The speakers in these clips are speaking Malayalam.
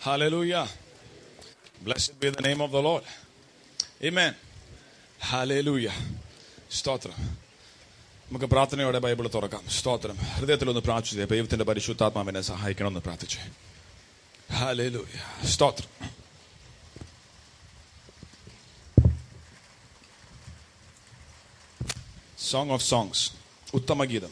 Hallelujah. Blessed be the name of the Lord. Amen. Hallelujah. സ്തോത്രം നമുക്ക് പ്രാർത്ഥനയോടെ ബൈബിൾ തുറക്കാം സ്തോത്രം ഹൃദയത്തിലൊന്ന് പ്രാർത്ഥിച്ചേ ദൈവത്തിന്റെ പരിശുദ്ധാത്മാവിനെ സഹായിക്കണമെന്ന് പ്രാർത്ഥിച്ചേ ഹാലേലൂയ സ്തോത്രം സോങ് ഓഫ് സോങ്സ് ഉത്തമഗീതം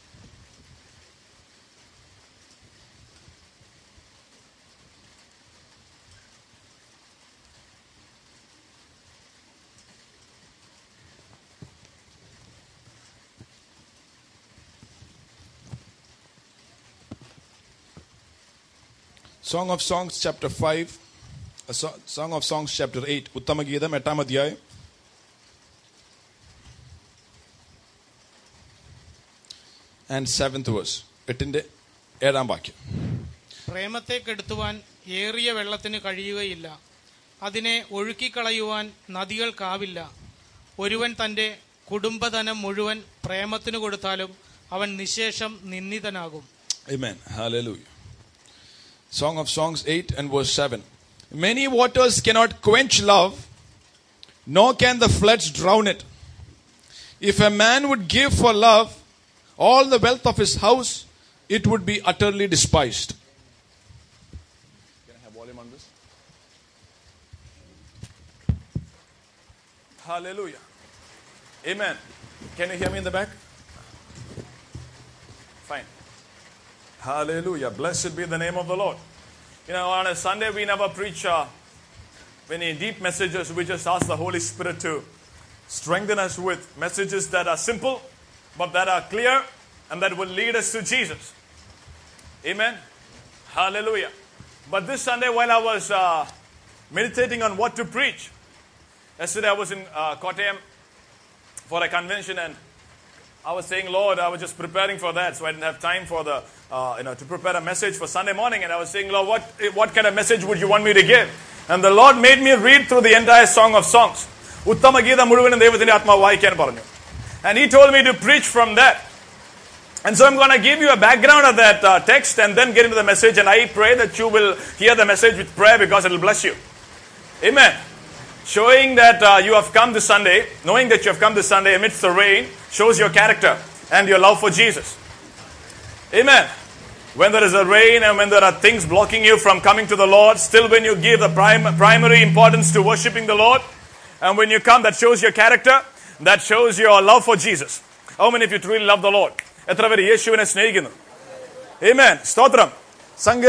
Song of Songs, chapter 5, uh, so- Song of Songs, chapter 8, ഉത്തമഗീതം എട്ടാം അധ്യായം ആൻഡ് സെവൻത് വേഴ്സ് എട്ടിന്റെ ഏഴാം വാക്യം പ്രേമത്തെ കെടുത്തുവാൻ ഏറിയ വെള്ളത്തിന് കഴിയുകയില്ല അതിനെ ഒഴുക്കിക്കളയുവാൻ നദികൾക്കാവില്ല ഒരുവൻ തന്റെ കുടുംബധനം മുഴുവൻ പ്രേമത്തിന് കൊടുത്താലും അവൻ നിശേഷം നിന്ദിതനാകും Amen. Hallelujah. Song of Songs 8 and verse 7. Many waters cannot quench love, nor can the floods drown it. If a man would give for love all the wealth of his house, it would be utterly despised. Can I have volume on this? Hallelujah. Amen. Can you hear me in the back? Fine. Hallelujah. Blessed be the name of the Lord. You know, on a Sunday, we never preach uh, many deep messages. We just ask the Holy Spirit to strengthen us with messages that are simple, but that are clear and that will lead us to Jesus. Amen. Hallelujah. But this Sunday, while I was uh, meditating on what to preach, yesterday I was in uh, Kottayam for a convention and I was saying, Lord, I was just preparing for that, so I didn't have time for the, uh, you know, to prepare a message for Sunday morning. And I was saying, Lord, what, what kind of message would you want me to give? And the Lord made me read through the entire Song of Songs. ഉത്തമ ഗീതം മുഴുവനും ദൈവത്തിന്റെ ആത്മാവ് വായിക്കാൻ പറഞ്ഞു And he told me to preach from that. And so I'm going to give you a background of that uh, text and then get into the message. And I pray that you will hear the message with prayer because it will bless you. Amen. Showing that uh, you have come this Sunday, knowing that you have come this Sunday amidst the rain, shows your character and your love for Jesus. Amen. When there is a rain and when there are things blocking you from coming to the Lord, still when you give the prim- primary importance to worshiping the Lord, and when you come, that shows your character, that shows your love for Jesus. How many of you truly love the Lord? എത്ര പേര് യേശുവിനെ സ്നേഹിക്കുന്നു Amen. സ്തോത്രം സംഘ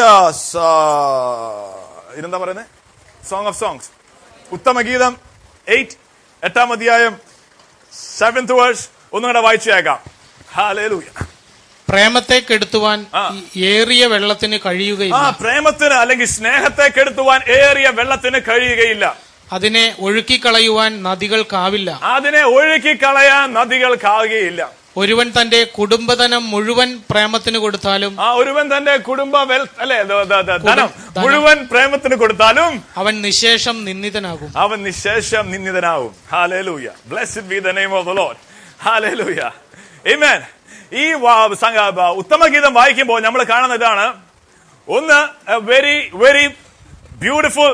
ഇതെന്താ പറയുന്നത് സോങ് ഓഫ് സോങ്സ് ഉത്തമഗീതം എയ്റ്റ് എട്ടാം അധ്യായം സെവൻത് വേഴ്സ് ഒന്നുകൂടെ വായിച്ചേക്കാം ഹാലേലൂയ പ്രേമത്തെ കെടുത്തുവാൻ ആ. ഏറിയ വെള്ളത്തിന് ആ കഴിയുകയില്ല പ്രേമത്തിന് അല്ലെങ്കിൽ സ്നേഹത്തെ കെടുത്തുവാൻ ഏറിയ വെള്ളത്തിന് കഴിയുകയില്ല അതിനെ ഒഴുക്കിക്കളയുവാൻ നദികൾക്കാവില്ല അതിനെ ഒഴുക്കി കളയാൻ നദികൾക്കാകുകയില്ല ഒരുവൻ തന്റെ കുടുംബധനം മുഴുവൻ പ്രേമത്തിന് കൊടുത്താലും ആ ഒരുവൻ തന്റെ കുടുംബ വെൽ അല്ലെ ദ- ദ- ദ- ധനം ധനം. മുഴുവൻ പ്രേമത്തിന് കൊടുത്താലും അവൻ നിശേഷം നിന്ദിതനാകും അവൻ നിശേഷം നിന്ദിതനാവും hallelujah blessed be the name of the lord hallelujah amen ഈ വാ- സംഗ- ബ- ഉത്തമഗീതം വായിക്കുമ്പോൾ നമ്മൾ കാണുന്ന ഇതാണ് ഒന്ന് വെരി വെരി ബ്യൂട്ടിഫുൾ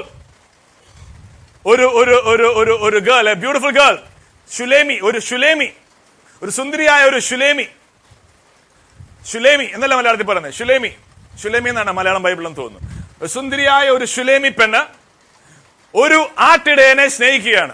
ഒരു ഒരു ഒരു ഒരു ഒരു ഗേൾ ബ്യൂട്ടിഫുൾ ഗേൾ ഷുലേമി ഒരു ഷുലേമി ഒരു സുന്ദരിയായ ഒരു ഷുലേമി ഷുലേമി എന്നല്ല മലയാളത്തിൽ പറയുന്നത് ഷുലേമി ഷുലേമി എന്നാണ് മലയാളം ബൈബിളെന്ന് തോന്നുന്നു ഒരു സുന്ദരിയായ ഒരു ഷുലേമി പെണ്ണ് ഒരു ആട്ടിടയനെ സ്നേഹിക്കുകയാണ്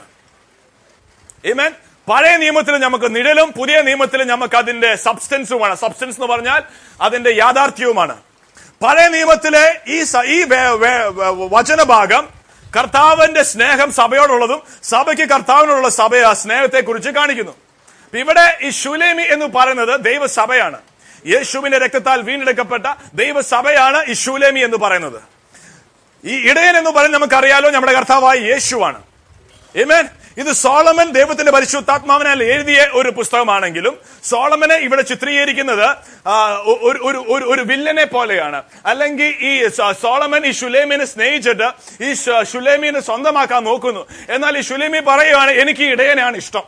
Amen. പഴയ നിയമത്തിൽ നമുക്ക് നിഴലും പുതിയ നിയമത്തിൽ നമുക്ക് അതിന്റെ സബ്സ്റ്റൻസുമാണ് സബ്സ്റ്റൻസ് എന്ന് പറഞ്ഞാൽ അതിന്റെ യാഥാർത്ഥ്യവുമാണ് പഴയ നിയമത്തിലെ ഈ സ- ഈ വേ- വേ- വേ- വചനഭാഗം കർത്താവിന്റെ സ്നേഹം സഭയോടുള്ളതും സഭയ്ക്ക് കർത്താവിനോടുള്ള സഭ സ്നേഹത്തെ കുറിച്ച് കാണിക്കുന്നു അപ്പൊ ഇവിടെ ഈ ശുലേമി എന്ന് പറയുന്നത് ദൈവസഭയാണ് യേശുവിന്റെ രക്തത്താൽ വീണ്ടെടുക്കപ്പെട്ട ദൈവസഭയാണ് ഈ ശൂലേമി എന്ന് പറയുന്നത് ഈ ഇടയൻ എന്ന് പറയുന്നത് നമുക്കറിയാലോ നമ്മുടെ കർത്താവായ യേശുവാണ് Amen. ഇത് സോളമൻ ദൈവത്തിന്റെ പരിശുദ്ധാത്മാവിനാൽ എഴുതിയ ഒരു പുസ്തകമാണെങ്കിലും സോളമനെ ഇവിടെ ചിത്രീകരിക്കുന്നത് ആ, ഒരു ഒരു ഒരു ഒരു വില്ലനെ പോലെയാണ് അല്ലെങ്കിൽ ഈ സ- സോളമൻ ഈ ഷുലേമിനെ സ്നേഹിച്ചിട്ട് ഈ ഷ- ഷുലേമിനെ സ്വന്തമാക്കാൻ നോക്കുന്നു എന്നാൽ ഈ ഷുലേമി പറയുകയാണ് എനിക്ക് ഈ ഇടയനെയാണ് ഇഷ്ടം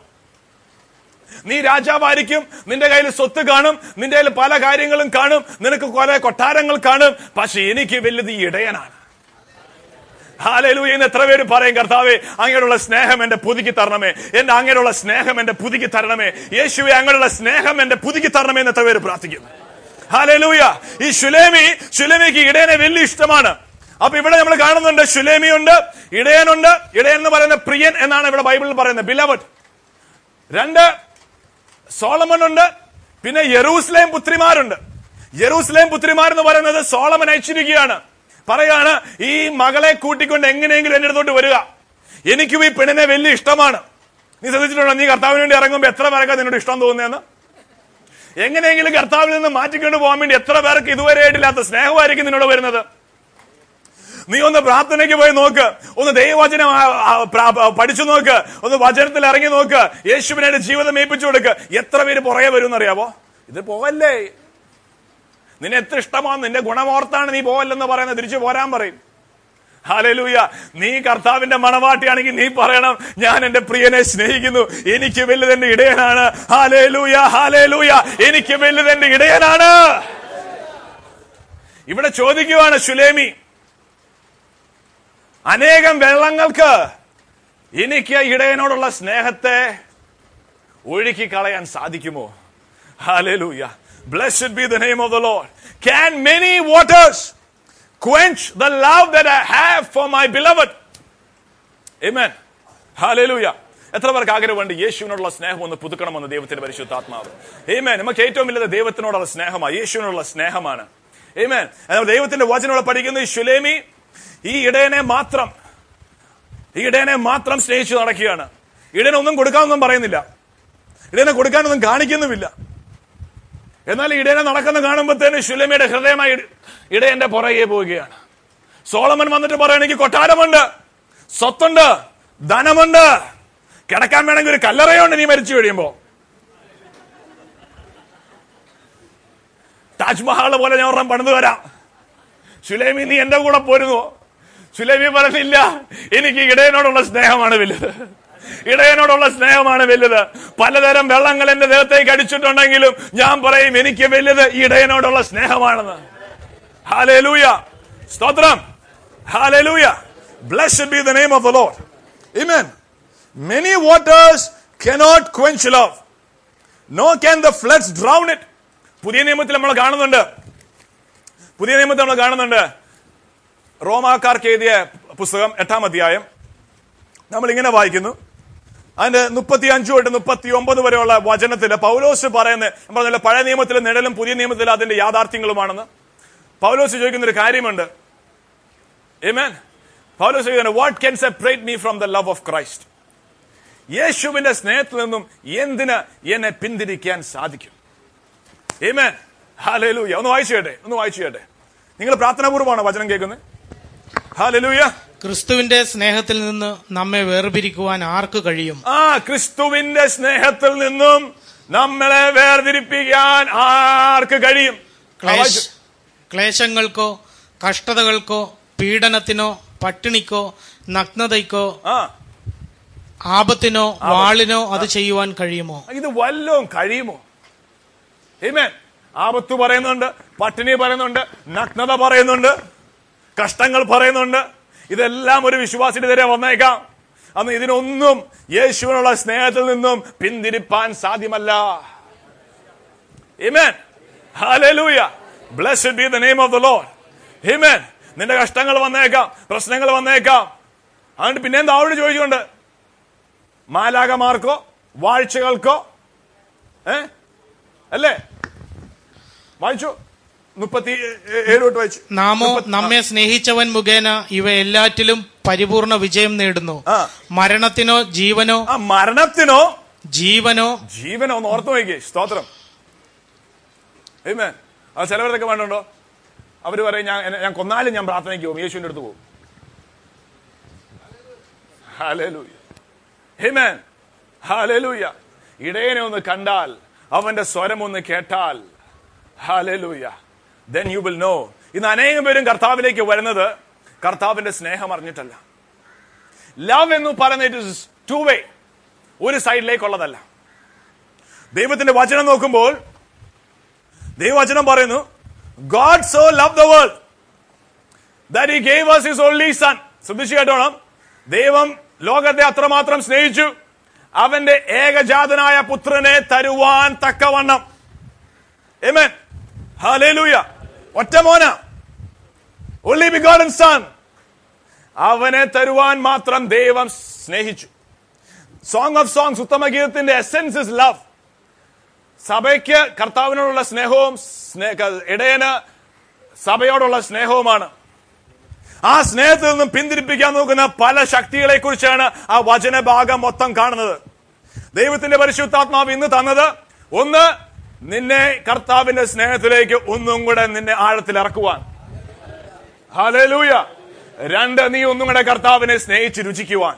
നീ രാജാവായിരിക്കും നിന്റെ കയ്യിൽ സ്വത്ത് കാണും നിന്റെ കയ്യിൽ പല കാര്യങ്ങളും കാണും നിനക്ക് കുറെ കൊട്ടാരങ്ങൾ കാണും പക്ഷെ എനിക്ക് വലുത് ഈ ഇടയനാണ് ഹാലലൂയ എന്ന് എത്ര പേര് പറയും കർത്താവെ അങ്ങനെയുള്ള സ്നേഹം എന്റെ പുതുക്കി തരണമേ എന്റെ അങ്ങനെയുള്ള സ്നേഹം എന്റെ പുതുക്കി തരണമേ യേശുവെ അങ്ങനെയുള്ള സ്നേഹം എന്റെ പുതുക്കി തരണമേ എന്ന് എത്ര പേര് പ്രാർത്ഥിക്കും ഹാലലൂയ ഈ ശുലേമി ശുലേമിക്ക് ഇടയനെ വലിയ ഇഷ്ടമാണ് അപ്പൊ ഇവിടെ നമ്മൾ കാണുന്നുണ്ട് ശുലേമി ഉണ്ട് ഇടയനുണ്ട് ഇടയൻ എന്ന് പറയുന്ന പ്രിയൻ എന്നാണ് ഇവിടെ ബൈബിളിൽ പറയുന്നത് ബിലവഡ് രണ്ട് സോളമൻ ഉണ്ട് പിന്നെ യെറൂസലേം പുത്രിമാരുണ്ട് യെറൂസലേം പുത്രിമാർ എന്ന് പറയുന്നത് സോളമൻ അയച്ചിരിക്കുകയാണ് പറയാണ് ഈ മകളെ കൂട്ടിക്കൊണ്ട് എങ്ങനെയെങ്കിലും എന്റെ അടുത്തോട്ട് വരിക എനിക്കും ഈ പെണ്ണിനെ വലിയ ഇഷ്ടമാണ് നീ ശ്രദ്ധിച്ചിട്ടുണ്ടോ നീ കർത്താവിന് വേണ്ടി ഇറങ്ങുമ്പോൾ എത്ര പേരൊക്കെ നിന്നോട് ഇഷ്ടം തോന്നുന്നതെന്ന് എങ്ങനെയെങ്കിലും കർത്താവിൽ നിന്ന് മാറ്റിക്കൊണ്ട് പോകാൻ വേണ്ടി എത്ര പേർക്ക് ഇതുവരെ ആയിട്ടില്ലാത്ത സ്നേഹമായിരിക്കും നിന്നോട് വരുന്നത് നീ ഒന്ന് പ്രാർത്ഥനയ്ക്ക് പോയി നോക്ക് ഒന്ന് ദൈവവചനം ആ, ആ, പ്രാ- പഠിച്ചു നോക്ക് ഒന്ന് വചനത്തിൽ ഇറങ്ങി നോക്ക് യേശുവിനായിട്ട് ജീവിതം ഏൽപ്പിച്ചു കൊടുക്ക് എത്ര പേര് പുറകെ വരും എന്നറിയാവോ ഇത് പോവല്ലേ നിന്നെ എത്ര ഇഷ്ടമാണ് നിന്റെ ഗുണമോർത്താണ് നീ പോവല്ലെന്ന് പറയുന്നത് തിരിച്ചു പോരാൻ പറയും ഹാലലൂയ നീ കർത്താവിന്റെ മണവാട്ടിയാണെങ്കിൽ നീ പറയണം ഞാൻ എന്റെ പ്രിയനെ സ്നേഹിക്കുന്നു എനിക്ക് വലുത് എന്റെ ഇടയനാണ് ഹാലേലൂയ ഹാലേലൂയ എനിക്ക് വലുത് എന്റെ ഇടയനാണ് ഇവിടെ ചോദിക്കുവാണ് ശുലേമി അനേകം വെള്ളങ്ങൾക്ക് എനിക്ക് ഇടയനോടുള്ള സ്നേഹത്തെ ഒഴുക്കി കളയാൻ സാധിക്കുമോ hallelujah blessed be the name of the lord can many waters quench the love that I have for my beloved. Amen. Hallelujah. എത്ര പേർക്ക് ആഗ്രഹമുണ്ട് യേശുവിനോടുള്ള സ്നേഹം ഒന്ന് പുതുക്കണമെന്ന് ദൈവത്തിന്റെ പരിശുദ്ധാത്മാവ് ഏമേൻ നമുക്ക് ഏറ്റവും വലുത് ദൈവത്തിനോടുള്ള സ്നേഹമാണ് യേശുവിനോടുള്ള സ്നേഹമാണ് ഏമേൻ എന്നാൽ ദൈവത്തിന്റെ വചനോട് പഠിക്കുന്ന ഈ ശുലേമി ഈ ഇടയനെ മാത്രം ഈ ഇടയനെ മാത്രം സ്നേഹിച്ചു നടക്കുകയാണ് ഇടയനെ ഒന്നും കൊടുക്കാനൊന്നും പറയുന്നില്ല ഇടയനെ കൊടുക്കാനൊന്നും കാണിക്കുന്നുമില്ല എന്നാൽ ഇടയനെ നടക്കുന്ന കാണുമ്പോഴത്തേന് ശുലമിയുടെ ഹൃദയമായി ഇട- ഇടയന്റെ പുറകെ പോവുകയാണ് സോളമൻ വന്നിട്ട് പറയണ എനിക്ക് കൊട്ടാരമുണ്ട് സ്വത്തുണ്ട് ധനമുണ്ട് കിടക്കാൻ വേണമെങ്കിൽ ഒരു കല്ലറയുണ്ട് നീ മരിച്ചു കഴിയുമ്പോ താജ്മഹാൾ പോലെ ഞാൻ ഒരെണ്ണം പണിതു തരാം സുലൈമി നീ എന്റെ കൂടെ പോരുന്നു സുലൈമി പറഞ്ഞില്ല എനിക്ക് ഇടയനോടുള്ള സ്നേഹമാണ് വലുത് ഇടയനോടുള്ള സ്നേഹമാണ് വലുത് പലതരം വെള്ളങ്ങൾ എന്റെ ദേഹത്തേക്ക് അടിച്ചിട്ടുണ്ടെങ്കിലും ഞാൻ പറയും എനിക്ക് വലുത് ഈ ഇടയനോടുള്ള സ്നേഹമാണെന്ന് ഹാലേലൂയ സ്തോത്രം hallelujah blessed be the name of the lord Amen. Many waters cannot quench love. No can the floods drown it. പുതിയ നിയമത്തിൽ നമ്മൾ കാണുന്നുണ്ട് പുതിയ നിയമത്തിൽ നമ്മൾ കാണുന്നുണ്ട് റോമാക്കാർക്ക് എഴുതിയ പുസ്തകം എട്ടാം അധ്യായം നമ്മൾ ഇങ്ങനെ വായിക്കുന്നു അതിന്റെ മുപ്പത്തി അഞ്ചു തൊട്ട് മുപ്പത്തി ഒമ്പത് വരെയുള്ള വചനത്തിൽ പൗലോസ് പറയുന്ന ഞാൻ പറഞ്ഞല്ലോ പഴയ നിയമത്തിലെ നിഴലും പുതിയ നിയമത്തിലെ അതിന്റെ യാഥാർത്ഥ്യങ്ങളുമാണെന്ന് പൗലോസ് ചോദിക്കുന്ന ഒരു കാര്യമുണ്ട് Amen. പൗലോസ് ചോദിക്കുന്നത് what can separate me from the love of Christ യേശുവിന്റെ സ്നേഹത്തിൽ നിന്നും എന്തിന് എന്നെ പിന്തിരിക്കാൻ സാധിക്കും Amen. Hallelujah. ഒന്ന് വായിച്ചു കേട്ടെ ഒന്ന് വായിച്ചു കേട്ടെ നിങ്ങൾ പ്രാർത്ഥനാപൂർവ്വമാണോ വചനം കേൾക്കുന്നത് ഹാലലൂയ ക്രിസ്തുവിന്റെ സ്നേഹത്തിൽ നിന്ന് നമ്മെ വേർപിരിക്കുവാൻ ആർക്ക് കഴിയും ആ ക്രിസ്തുവിന്റെ സ്നേഹത്തിൽ നിന്നും നമ്മളെ വേർതിരിപ്പിക്കാൻ ആർക്ക് കഴിയും ആ, ക്ലേശ വായിച്ചു. ക്ലേശങ്ങൾക്കോ കഷ്ടതകൾക്കോ പീഡനത്തിനോ പട്ടിണിക്കോ നഗ്നതയ്ക്കോ ആ ആപത്തിനോ വാളിനോ അത് ചെയ്യുവാൻ കഴിയുമോ ഇത് വല്ലതും കഴിയുമോ Amen. ആപത്ത് പറയുന്നുണ്ട് പട്ടിണി പറയുന്നുണ്ട് നഗ്നത പറയുന്നുണ്ട് കഷ്ടങ്ങൾ പറയുന്നുണ്ട് ഇതെല്ലാം ഒരു വിശ്വാസിയുടെ നേരെ വന്നേക്കാം അന്ന് ഇതിനൊന്നും യേശുവിനുള്ള സ്നേഹത്തിൽ നിന്നും പിന്തിരിപ്പാൻ സാധ്യമല്ല Amen. Hallelujah. Blessed be the name of the Lord. Amen. നിന്റെ കഷ്ടങ്ങൾ വന്നേക്കാം പ്രശ്നങ്ങൾ വന്നേക്കാം അതുകൊണ്ട് പിന്നെ എന്താ അവരോട് ചോദിച്ചുകൊണ്ട് മാലാകമാർക്കോ വാഴ്ചകൾക്കോ ഏ അല്ലേ വായിച്ചു മുപ്പത്തി ഏഴ് തൊട്ട് വായിച്ചു നാമോ നമ്മെ സ്നേഹിച്ചവൻ മുഖേന ഇവ എല്ലാറ്റിലും പരിപൂർണ വിജയം നേടുന്നു ആ. മരണത്തിനോ ജീവനോ ആ മരണത്തിനോ ജീവനോ ജീവനോ ഒന്ന് ഓർത്തു നോക്കിയേ സ്തോത്രം ഏമേ അത് ചിലവരൊക്കെ വേണ്ടോ അവര് പറയും ഞാൻ എന്നെ- ഞാൻ കൊന്നാലും ഞാൻ പ്രാർത്ഥനയ്ക്ക് പോകും യേശുവിന്റെ അടുത്ത് പോകും ഹാലേലൂയ ഹേമേൻ ഹാലേലൂയ ഇടയനെ ഒന്ന് കണ്ടാൽ അവന്റെ സ്വരം ഒന്ന് കേട്ടാൽ hallelujah then you will know ഇന്ന് അനേകം പേരും കർത്താവിലേക്ക് വരുന്നത് കർത്താവിന്റെ സ്നേഹം അറിഞ്ഞിട്ടല്ല ലവ് എന്ന് പറയുന്നത് ഇറ്റ് ഇസ് ടു വേ ഒരു സൈഡിലേക്കുള്ളതല്ല ദൈവത്തിന്റെ വചനം നോക്കുമ്പോൾ ദൈവവചനം പറയുന്നു God so love the world that he gave us his only son ശ്രദ്ധിച്ചു കേട്ടോണം ദൈവം ലോകത്തെ അത്രമാത്രം സ്നേഹിച്ചു അവന്റെ ഏകജാതനായ പുത്രനെ തരുവാൻ തക്കവണ്ണം Amen. Hallelujah. ഒറ്റ മോന only begotten son അവനെ തരുവാൻ മാത്രം ദൈവം സ്നേഹിച്ചു സോങ് ഓഫ് സോങ്സ് ഉത്തമ ഗീതത്തിന്റെ എസെൻസ് ഇസ് ലവ് സഭയ്ക്ക് കർത്താവിനോടുള്ള സ്നേഹവും സ്നേ- ഇടയന് സഭയോടുള്ള സ്നേഹവുമാണ് ആ സ്നേഹത്തിൽ നിന്നും പിന്തിരിപ്പിക്കാൻ നോക്കുന്ന പല ശക്തികളെ കുറിച്ചാണ് ആ വചനഭാഗം മൊത്തം കാണുന്നത് ദൈവത്തിന്റെ പരിശുദ്ധാത്മാവ് ഇന്ന് തന്നത് ഒന്ന് നിന്നെ കർത്താവിന്റെ സ്നേഹത്തിലേക്ക് ഒന്നും കൂടെ നിന്നെ ആഴത്തിൽ ഇറക്കുവാൻ ഹല്ലേലൂയ രണ്ട് നീ ഒന്നും കൂടെ കർത്താവിനെ സ്നേഹിച്ച് രുചിക്കുവാൻ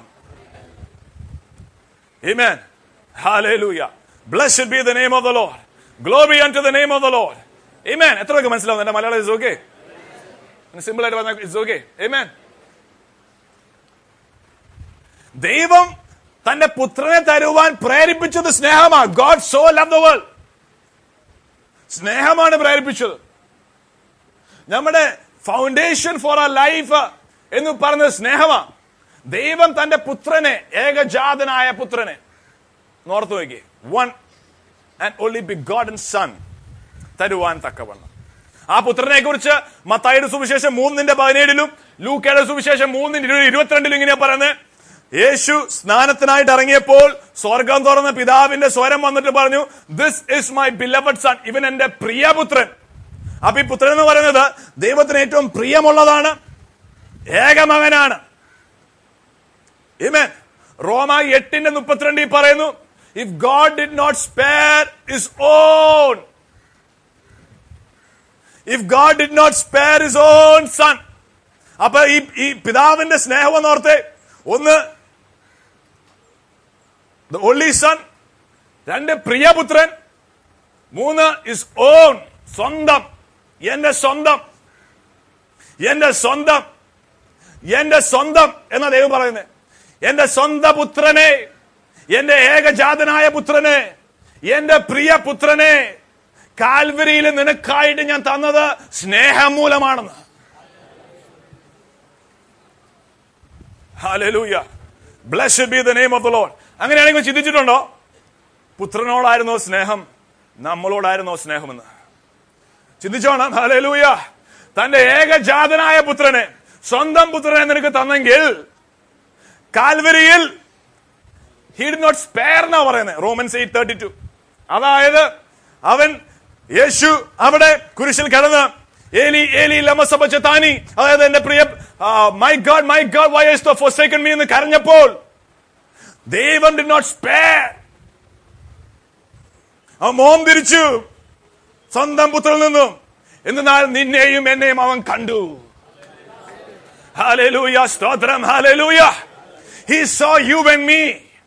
Amen. Hallelujah. Blessed be the name of the Lord. Glory unto the name of the Lord. Amen. എത്ര പേർക്ക് മനസ്സിലാവും എന്റെ മലയാളം ഇസ് ഓക്കെ സിമ്പിൾ ആയിട്ട് പറഞ്ഞാൽ ഇറ്റ്സ് ഓക്കെ Amen. ദൈവം തന്റെ പുത്രനെ തരുവാൻ പ്രേരിപ്പിച്ചത് സ്നേഹമാണ് God so love the world സ്നേഹമാണ് പ്രേരിപ്പിച്ചത് നമ്മുടെ ഫൗണ്ടേഷൻ ഫോർ എ ലൈഫ് എന്ന് പറയുന്നത് സ്നേഹമാണ് ദൈവം തന്റെ പുത്രനെ ഏകജാതനായ പുത്രനെ നോർത്ത് നോക്കി one and only begotten son തരുവാൻ തക്കവണ്ണം ആ പുത്രനെ കുറിച്ച് മത്തായിയുടെ സുവിശേഷം മൂന്നിന്റെ പതിനേഴിലും ലൂക്കയുടെ സുവിശേഷം മൂന്നിന്റെ ഇരു- ഇരുപത്തിരണ്ടിലും ഇങ്ങനെ പറയുന്നത് യേശു സ്നാനത്തിനായിട്ട് ഇറങ്ങിയപ്പോൾ സ്വർഗം തുറന്ന പിതാവിന്റെ സ്വരം വന്നിട്ട് പറഞ്ഞു this is my beloved son ഇവൻ എന്റെ പ്രിയപുത്രൻ അപ്പൊ ഈ പുത്രൻ എന്ന് പറയുന്നത് ദൈവത്തിന് ഏറ്റവും പ്രിയമുള്ളതാണ് ഏകമകനാണ് Amen. റോമ എട്ടിന്റെ മുപ്പത്തിരണ്ടിൽ പറയുന്നു if God did not spare his own if God did not spare his own son അപ്പൊ ഈ ഈ പിതാവിന്റെ സ്നേഹം എന്നോർത്തെ ഒന്ന് ഓൺലി സൺ രണ്ട് പ്രിയപുത്രൻ മൂന്ന് ഇസ് ഓൺ സ്വന്തം എന്റെ സ്വന്തം എന്റെ സ്വന്തം എന്റെ സ്വന്തം എന്ന ദൈവം പറയുന്നത് എന്റെ സ്വന്തം പുത്രനെ എന്റെ ഏകജാതനായ പുത്രനെ എന്റെ പ്രിയ പുത്രനെ കാൽവരിയിൽ നിനക്കായിട്ട് ഞാൻ തന്നത് സ്നേഹം മൂലമാണെന്ന് Hallelujah. Blessed be the name of the Lord. അങ്ങനെയാണെങ്കിൽ ചിന്തിച്ചിട്ടുണ്ടോ പുത്രനോടായിരുന്നോ സ്നേഹം നമ്മളോടായിരുന്നോ സ്നേഹമെന്ന് ചിന്തിച്ചോണം ഹലലൂയ തന്റെ ഏകജാതനായ പുത്രനെ സ്വന്തം പുത്രനെ നിനക്ക് തന്നെങ്കിൽ കാൽവരിയിൽ ഹി ഡി നോട്ട് സ്പെയർ എന്നാ പറയുന്നത് റോമൻസ് എയ്റ്റ് തേർട്ടി ടു അതായത് അവൻ യേശു അവിടെ കുരിശിൽ കിടന്ന് ഏലി ഏലി ലമസബച്ചതാനി അതായത് എന്റെ പ്രിയ my God my God why is the forsaken me എന്ന് കരഞ്ഞപ്പോൾ ദൈവം ഡി നോട്ട് സ്പെയർ അവൻ മോം തിരിച്ചു സ്വന്തം പുത്രനിൽ നിന്നും എന്നാൽ നിന്നെയും എന്നെയും അവൻ കണ്ടു ഹാലലൂയ സ്തോത്രം ഹാലലൂയ he saw you and me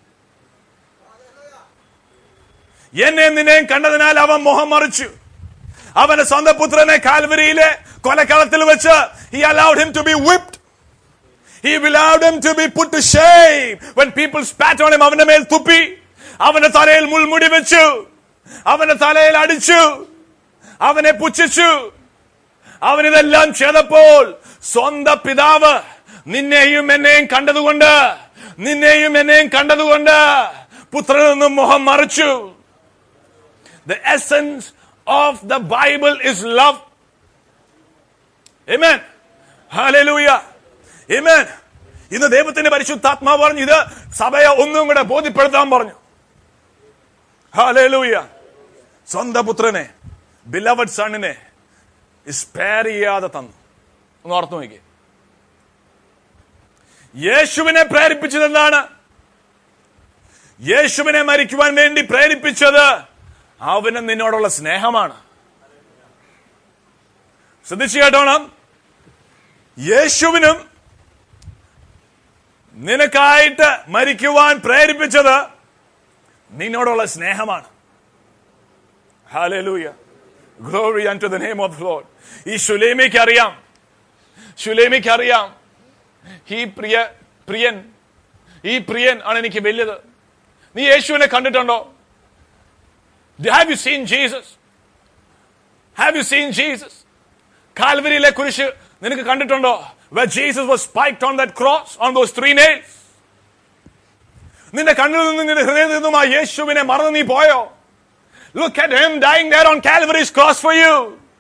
എന്നെ നിന്നെയും കണ്ടതിനാൽ അവൻ മുഖം മറിച്ചു അവന്റെ സ്വന്തം പുത്രനെ കാൽവരിയിലെ കൊലക്കളത്തിൽ വെച്ച് he allowed him to be whipped He allowed him to be put to shame. When people spat on him, അവന്റെ മേൽ തുപ്പി അവന്റെ തലയിൽ മുൾമുടി വെച്ചു അവന്റെ തലയിൽ അടിച്ചു അവനെ പുച്ഛിച്ചു അവൻ ഇതെല്ലാം ചെയ്തപ്പോൾ സ്വന്തം പിതാവ് നിന്നെയും എന്നെയും കണ്ടതുകൊണ്ട് നിന്നെയും എന്നെയും കണ്ടതുകൊണ്ട് പുത്രനിൽ നിന്നും മുഖം മറിച്ചു The essence of the Bible is love. Amen. Hallelujah. Amen. ഇന്ന് ദൈവത്തിന്റെ പരിശുദ്ധാത്മാവ് പറഞ്ഞു ഇത് സഭയെ ഒന്നും കൂടെ ബോധ്യപ്പെടുത്താൻ പറഞ്ഞു ഹാലൂയ സ്വന്തം പുത്രനെ ബിലവഡ് സണ്ണിനെ സ്പെയർ ചെയ്യാതെ തന്നു ഒന്ന് ഓർത്തു നോക്കി യേശുവിനെ പ്രേരിപ്പിച്ചത് എന്താണ് യേശുവിനെ മരിക്കുവാൻ വേണ്ടി പ്രേരിപ്പിച്ചത് അവന് നിന്നോടുള്ള സ്നേഹമാണ് ശ്രദ്ധിച്ചു കേട്ടോണം യേശുവിനും നിനക്കായിട്ട് മരിക്കുവാൻ പ്രേരിപ്പിച്ചത് നിന്നോടുള്ള സ്നേഹമാണ് ഹാലൂയ glory unto the name of Lord ഈ ശുലേമിക്ക് അറിയാം ശുലേമിക്ക് അറിയാം ഈ പ്രിയ പ്രിയൻ ഈ പ്രിയൻ ആണ് എനിക്ക് വലുത് നീ യേശുവിനെ കണ്ടിട്ടുണ്ടോ have you seen Jesus have you seen Jesus കാൽവരിയിലെ കുരിശ് നിനക്ക് കണ്ടിട്ടുണ്ടോ where Jesus was spiked on that cross on those three nails നിന്റെ കണ്ണിൽ നിന്നും നിന്റെ ഹൃദയത്തിൽ നിന്നും ആ യേശുവിനെ മറന്നു നീ പോയോ look at him dying there on Calvary's cross for you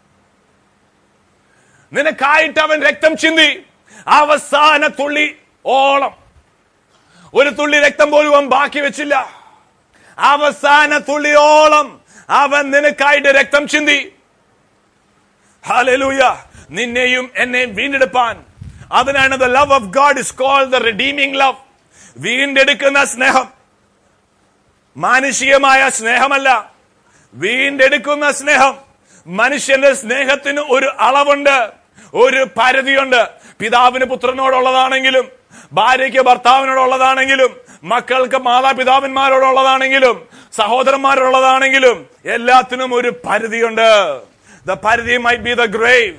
നിനക്കായിട്ട് അവൻ രക്തം ചിന്തി അവസാന തുള്ളി ഓളം ഒരു തുള്ളി രക്തം പോലും അവൻ ബാക്കി വെച്ചില്ല അവസാന തുള്ളിയോളം അവൻ നിനക്കായിട്ട് രക്തം ചിന്തി ഹാലലൂയ നിന്നെയും എന്നെയും വീണ്ടെടുപ്പാൻ അതിനാണ് the love of God is called the redeeming love വീണ്ടെടുക്കുന്ന സ്നേഹം മാനുഷികമായ സ്നേഹമല്ല വീണ്ടെടുക്കുന്ന സ്നേഹം മനുഷ്യന്റെ സ്നേഹത്തിന് ഒരു അളവുണ്ട് ഒരു പരിധിയുണ്ട് പിതാവിന് പുത്രനോടുള്ളതാണെങ്കിലും ഭാര്യയ്ക്ക് ഭർത്താവിനോടുള്ളതാണെങ്കിലും മക്കൾക്ക് മാതാപിതാവിന്മാരോടുള്ളതാണെങ്കിലും സഹോദരന്മാരോടുള്ളതാണെങ്കിലും എല്ലാത്തിനും ഒരു പരിധിയുണ്ട് ദ പരിധി മൈറ്റ് ബി ദ ഗ്രേവ്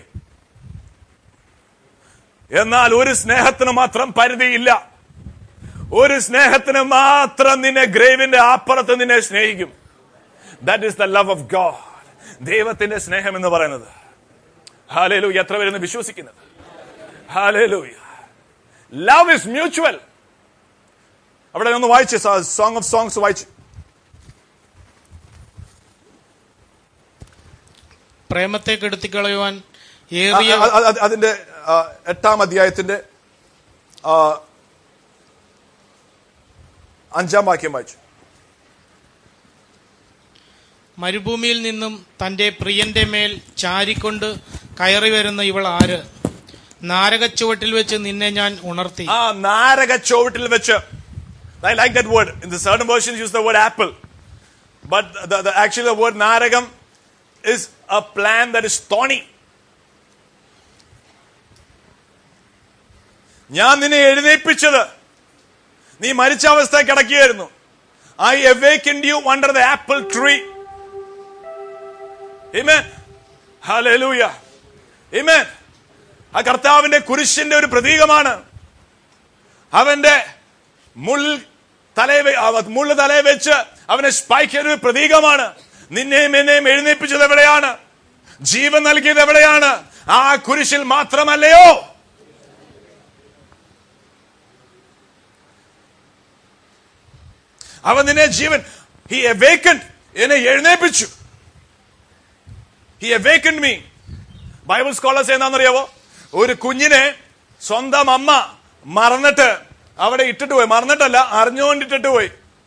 എന്നാൽ ഒരു സ്നേഹത്തിന് മാത്രം പരിധിയില്ല ഒരു സ്നേഹത്തിന് മാത്രം നിന്നെ ഗ്രേവിന്റെ അപ്പുറത്ത് നിന്നെ സ്നേഹിക്കും that is the love of God ദൈവത്തിന്റെ സ്നേഹം എന്ന് പറയുന്നത് ഹാലേലു എത്ര പേരെന്ന് വിശ്വസിക്കുന്നത് ഹാലേലു ലവ് ഇസ് മ്യൂച്വൽ അവിടെ ഒന്ന് വായിച്ച് സോങ് ഓഫ് സോങ്സ് വായിച്ചു പ്രേമത്തെ കെടുത്തിക്കളയുവാൻ ഏറിയ അ- അ- അ- അതിന്റെ ആ, എട്ടാം അധ്യായത്തിന്റെ ആ, അഞ്ചാം വാക്യം വായിച്ചു മരുഭൂമിയിൽ നിന്നും തന്റെ പ്രിയന്റെ മേൽ ചാരിക്കൊണ്ട് കയറി വരുന്ന ഇവൾ ആര് നാരകച്ചുവട്ടിൽ വെച്ച് നിന്നെ ഞാൻ ഉണർത്തി ആ നാരക ചുവട്ടിൽ വെച്ച് I like that word. In the certain versions, use the word apple. But the, the, actually, the word naragam is a plant that is thorny. ഞാൻ നിന്നെ എഴുന്നേൽപ്പിച്ചത് നീ മരിച്ച അവസ്ഥ കിടക്കുകയായിരുന്നു I awakened you under the apple tree. Amen. Hallelujah. Amen. ആ കർത്താവിന്റെ കുരിശിന്റെ ഒരു പ്രതീകമാണ് അവന്റെ മുൾ തലയെ വെ- അവ- മുള്ള് തലയെ വെച്ച് അവനെ സ്പൈക്ക് ചെയ്ത ഒരു പ്രതീകമാണ് നിന്നെയും എന്നെയും എഴുന്നേൽപ്പിച്ചത് എവിടെയാണ് ജീവൻ നൽകിയത് എവിടെയാണ് ആ കുരിശിൽ മാത്രമല്ലയോ അവൻ നിന്നെ ജീവൻ ഹി awakened എന്നെ എഴുന്നേൽപ്പിച്ചു he awakened me Bible scholars എന്താണെന്നറിയാവോ ഒരു കുഞ്ഞിനെ സ്വന്തം അമ്മ മറന്നിട്ട് അവിടെ ഇട്ടിട്ട് പോയി മറന്നിട്ടല്ല അറിഞ്ഞുകൊണ്ട് ഇട്ടിട്ട് പോയി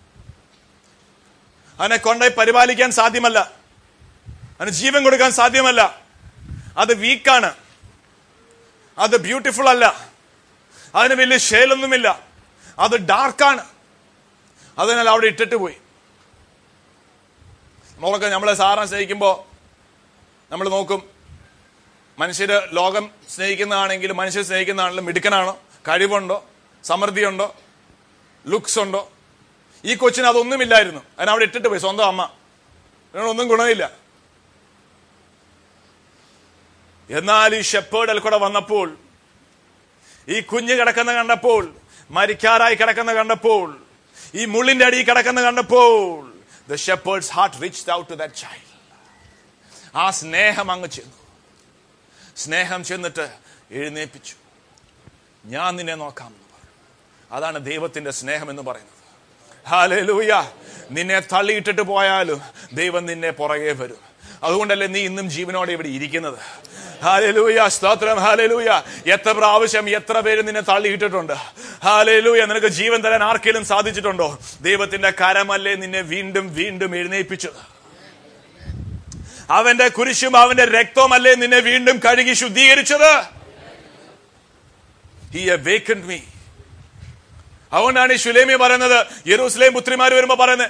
അവനെ കൊണ്ടുപോയി പരിപാലിക്കാൻ സാധ്യമല്ല അവന് ജീവൻ കൊടുക്കാൻ സാധ്യമല്ല അത് വീക്കാണ് അത് ബ്യൂട്ടിഫുൾ അല്ല അതിന് വലിയ ഷേലൊന്നുമില്ല അത് ഡാർക്കാണ് അതിനാൽ അവിടെ ഇട്ടിട്ട് പോയി നമ്മളൊക്കെ നമ്മളെ സാറിനെ സ്നേഹിക്കുമ്പോൾ നമ്മൾ നോക്കും മനുഷ്യര് ലോകം സ്നേഹിക്കുന്നതാണെങ്കിലും മനുഷ്യർ സ്നേഹിക്കുന്നതാണെങ്കിലും മിടുക്കനാണോ കഴിവുണ്ടോ സമൃദ്ധിയുണ്ടോ ലുക്സ് ഉണ്ടോ ഈ കൊച്ചിന് അതൊന്നുമില്ലായിരുന്നു അതിന് അവിടെ ഇട്ടിട്ട് പോയി സ്വന്തം അമ്മ ഇതിനൊന്നും ഗുണമില്ല എന്നാൽ ഈ ഷെപ്പേർഡിൽ കൂടെ വന്നപ്പോൾ ഈ കുഞ്ഞ് കിടക്കുന്ന കണ്ടപ്പോൾ മരിക്കാറായി കിടക്കുന്ന കണ്ടപ്പോൾ ഈ മുള്ളിന്റെ അടിയിൽ കിടക്കുന്ന കണ്ടപ്പോൾ the shepherd's heart reached out to that child ആ സ്നേഹം അങ്ങ് ചെന്നു സ്നേഹം ചെന്നിട്ട് എഴുന്നേൽപ്പിച്ചു ഞാൻ നിന്നെ നോക്കാം എന്ന് പറഞ്ഞു അതാണ് ദൈവത്തിന്റെ സ്നേഹം എന്ന് പറയുന്നത് ഹാലൂയ നിന്നെ തള്ളിയിട്ടിട്ട് പോയാലും ദൈവം നിന്നെ പുറകെ വരും അതുകൊണ്ടല്ലേ നീ ഇന്നും ജീവനോടെ ഇവിടെ ഇരിക്കുന്നത് ഹാലലൂയ സ്തോത്രം ഹാലലൂയ എത്ര പ്രാവശ്യം എത്ര പേര് നിന്നെ തള്ളിയിട്ടിട്ടുണ്ട് ഹാലലൂയ നിനക്ക് ജീവൻ തരാൻ ആർക്കെങ്കിലും സാധിച്ചിട്ടുണ്ടോ ദൈവത്തിന്റെ കരമല്ലേ നിന്നെ വീണ്ടും വീണ്ടും എഴുന്നേൽപ്പിച്ചത് അവന്റെ കുരിശും അവന്റെ രക്തവുമല്ലേ നിന്നെ വീണ്ടും കഴുകി ശുദ്ധീകരിച്ചത് ഹി awakened me അതുകൊണ്ടാണ് ഈ ശുലേമി പറയുന്നത് യെറൂസലേം പുത്രിമാർ വരുമ്പോ പറയുന്നത്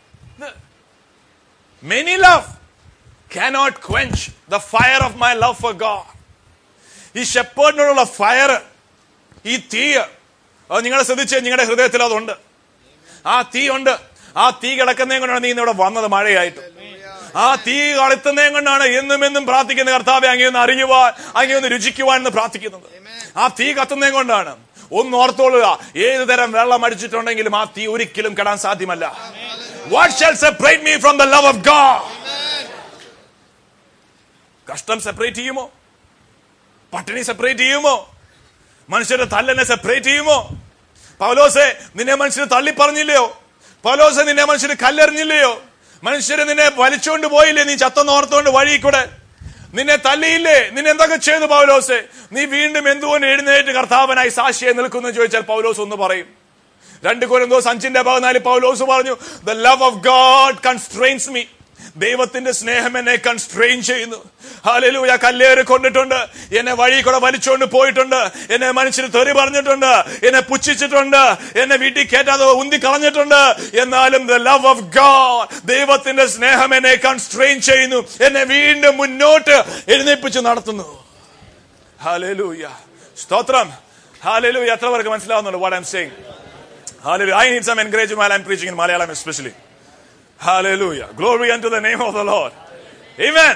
many love cannot quench the fire of my love for God. ഈ ഷെപ്പേർഡിനോടുള്ള ഫയർ ഈ തീ അത് നിങ്ങളെ ശ്രദ്ധിച്ച് നിങ്ങളുടെ ഹൃദയത്തിൽ അതുണ്ട് ആ തീ ഉണ്ട് ആ തീ കിടക്കുന്നതും കൊണ്ടാണ് നീ ഇന്ന് ഇവിടെ വന്നത് മഴയായിട്ട് ആ തീ കളുത്തുന്നതും കൊണ്ടാണ് എന്നും എന്നും പ്രാർത്ഥിക്കുന്ന കർത്താവെ അങ്ങേ ഒന്ന് അറിയുവാൻ അങ്ങേ ഒന്ന് രുചിക്കുവാൻ എന്ന് പ്രാർത്ഥിക്കുന്നത് ആ തീ കത്തുന്നതും കൊണ്ടാണ് ഒന്ന് ഓർത്തോളുക ഏത് തരം വെള്ളം അടിച്ചിട്ടുണ്ടെങ്കിലും ആ തീ ഒരിക്കലും കെടാൻ സാധ്യമല്ല what shall separate me from the love of God കഷ്ടം സെപ്പറേറ്റ് ചെയ്യുമോ പട്ടിണി സെപ്പറേറ്റ് ചെയ്യുമോ മനുഷ്യരുടെ തല്ലെന്നെ സെപ്പറേറ്റ് ചെയ്യുമോ പൗലോസെ നിന്നെ മനുഷ്യർ തള്ളി പറഞ്ഞില്ലയോ പൗലോസെ നിന്നെ മനുഷ്യർ കല്ലെറിഞ്ഞില്ലയോ മനുഷ്യര് നിന്നെ വലിച്ചുകൊണ്ട് പോയില്ലേ നീ ചത്തെന്നോർത്തുകൊണ്ട് വഴി കൂടെ നിന്നെ തല്ലിയില്ലേ നിന്നെ എന്തൊക്കെ ചെയ്തു പൗലോസെ നീ വീണ്ടും എന്തുകൊണ്ട് എഴുന്നേറ്റ് കർത്താവനായി സാക്ഷിയെ നിൽക്കുന്നു ചോദിച്ചാൽ പൗലോസ് ഒന്ന് പറയും രണ്ട് കൊരിന്തോസ് അഞ്ചിന്റെ പതിനാല് പൗലോസ് പറഞ്ഞു the love of God constrains me ദൈവത്തിന്റെ സ്നേഹം എന്നെ കൺസ്ട്രെയിൻ ചെയ്യുന്നു ഹാലലൂയ കല്ലേറ് കൊണ്ടിട്ടുണ്ട് എന്നെ വഴി കൂടെ വലിച്ചുകൊണ്ട് പോയിട്ടുണ്ട് എന്നെ മനുഷ്യർ തെറി പറഞ്ഞിട്ടുണ്ട് എന്നെ പുച്ഛിച്ചിട്ടുണ്ട് എന്നെ വീട്ടിൽ കയറ്റാതെ ഉന്തി കളഞ്ഞിട്ടുണ്ട് എന്നാലും ദ ലവ് ഓഫ് ഗാഡ് ദൈവത്തിന്റെ സ്നേഹം എന്നെ കൺസ്ട്രെയിൻ ചെയ്യുന്നു എന്നെ വീണ്ടും മുന്നോട്ട് എഴുന്നേൽപ്പിച്ച് നടത്തുന്നു ഹാലലൂയ സ്തോത്രം ഹാലലൂയ എത്ര പേർക്ക് മനസ്സിലാവുന്നുണ്ട് what I am saying Hallelujah. I need some encouragement while I'm preaching in Malayalam especially. Hallelujah. Glory unto the name of the Lord. Amen.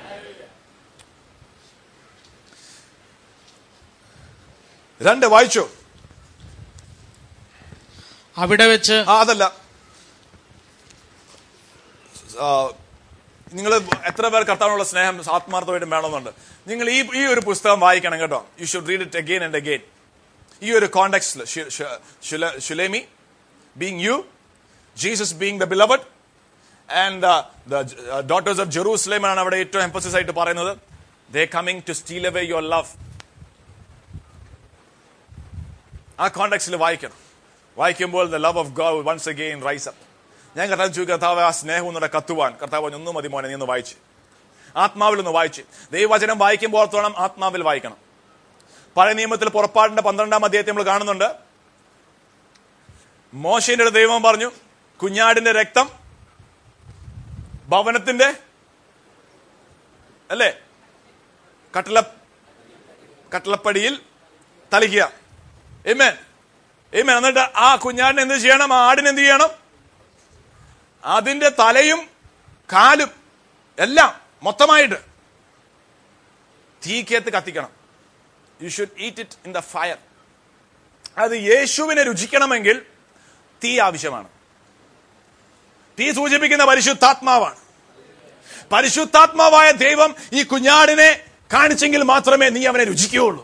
രണ്ട് വായിച്ചു അവിടെ വെച്ച് ആ അതല്ല നിങ്ങൾ എത്ര പേർ കർത്താവിനുള്ള സ്നേഹം ആത്മാർത്ഥമായിട്ടും വേണമെന്നുണ്ട് നിങ്ങൾ ഈ ഈ ഒരു പുസ്തകം വായിക്കണം കേട്ടോ you should read it again and again ഈ ഒരു കോണ്ടെക്സ്റ്റിൽ ഷുലേമി being you Jesus being the beloved and the daughters of Jerusalem ആണ് അവിടെ ഏറ്റവും എംഫസിസ് ആയിട്ട് പറയുന്നത് they coming to steal away your love ആ കോണ്ടെക്സ്റ്റിൽ വായിക്കണം വായിക്കുമ്പോൾ the love of God once again rise up ഞാൻ കർത്താവ് ചോദിക്കും കർത്താവ് ആ സ്നേഹം ഒന്നുകൂടെ കത്തുവാൻ കർത്താവ് പറഞ്ഞു, ഒന്നും മതി മോനെ നീ ഒന്ന് വായിച്ച് ആത്മാവിൽ ഒന്ന് വായിച്ച് ദൈവവചനം വായിക്കുമ്പോൾ ഓർത്തോണം ആത്മാവിൽ വായിക്കണം പഴയ നിയമത്തിൽ പുറപ്പാടിന്റെ പന്ത്രണ്ടാം അധ്യായത്തിൽ നമ്മൾ കാണുന്നുണ്ട് മോശയുടെ അടുത്ത് ദൈവം പറഞ്ഞു കുഞ്ഞാടിന്റെ രക്തം ഭവനത്തിന്റെ അല്ലേ കട്ടള കട്ടളപ്പടിയിൽ തളിക്കുക ഏമേൻ ഏമേൻ എന്നിട്ട് ആ കുഞ്ഞാടിനെ എന്ത് ചെയ്യണം ആ ആടിനെ എന്ത് ചെയ്യണം അതിന്റെ തലയും കാലും എല്ലാം മൊത്തമായിട്ട് തീക്കകത്ത് കത്തിക്കണം you should eat it in the fire അത് യേശുവിനെ രുചിക്കണമെങ്കിൽ തീ ആവശ്യമാണ് തീ സൂചിപ്പിക്കുന്ന പരിശുദ്ധാത്മാവാണ് പരിശുദ്ധാത്മാവായ ദൈവം ഈ കുഞ്ഞാടിനെ കാണിച്ചെങ്കിൽ മാത്രമേ നീ അവനെ രുചിക്കുകയുള്ളൂ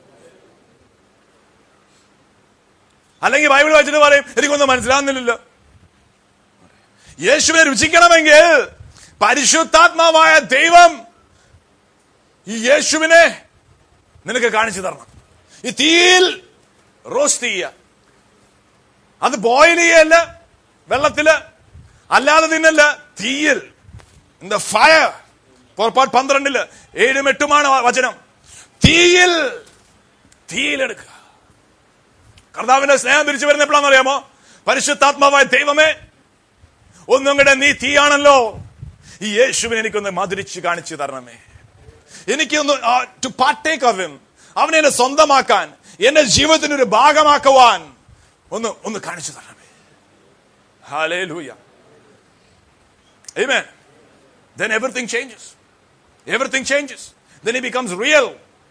അല്ലെങ്കിൽ ബൈബിൾ വായിച്ചിട്ട് പറയും എനിക്കൊന്നും മനസ്സിലാവുന്നില്ലല്ലോ യേശുവിനെ രുചിക്കണമെങ്കിൽ പരിശുദ്ധാത്മാവായ ദൈവം ഈ യേശുവിനെ നിനക്ക് കാണിച്ചു തരണം ഈ തീയിൽ റോസ്റ്റ് ചെയ്യുക അത് ബോയിൽ ചെയ്യല്ല വെള്ളത്തില് അല്ലാതെ തിന്നല്ല തീയിൽ ഇൻ ദ ഫയർ പുറപ്പാട് പന്ത്രണ്ടില് ഏഴും എട്ടുമാണ് വചനം തീയിൽ തീയിലെടുക്കുക കർത്താവിന്റെ സ്നേഹം തിരിച്ചു വരുന്ന എപ്പോഴാണെന്ന് അറിയാമോ പരിശുദ്ധാത്മാവായ ദൈവമേ ഒന്നും കൂടെ നീ തീയാണല്ലോ ഈ യേശുവിനെ എനിക്കൊന്ന് മധുരിച്ച് കാണിച്ചു തരണമേ എനിക്കൊന്ന് ടു പാർട്ടേക്ക് ഓഫ് ഹിം അവനെ എന്നെ സ്വന്തമാക്കാൻ എന്റെ ജീവിതത്തിന് ഒരു ഭാഗമാക്കുവാൻ ഒന്ന് ഒന്ന് കാണിച്ചു തരണമേ ഹാലേലൂയ Amen. Then everything changes. Everything changes. Then he becomes real.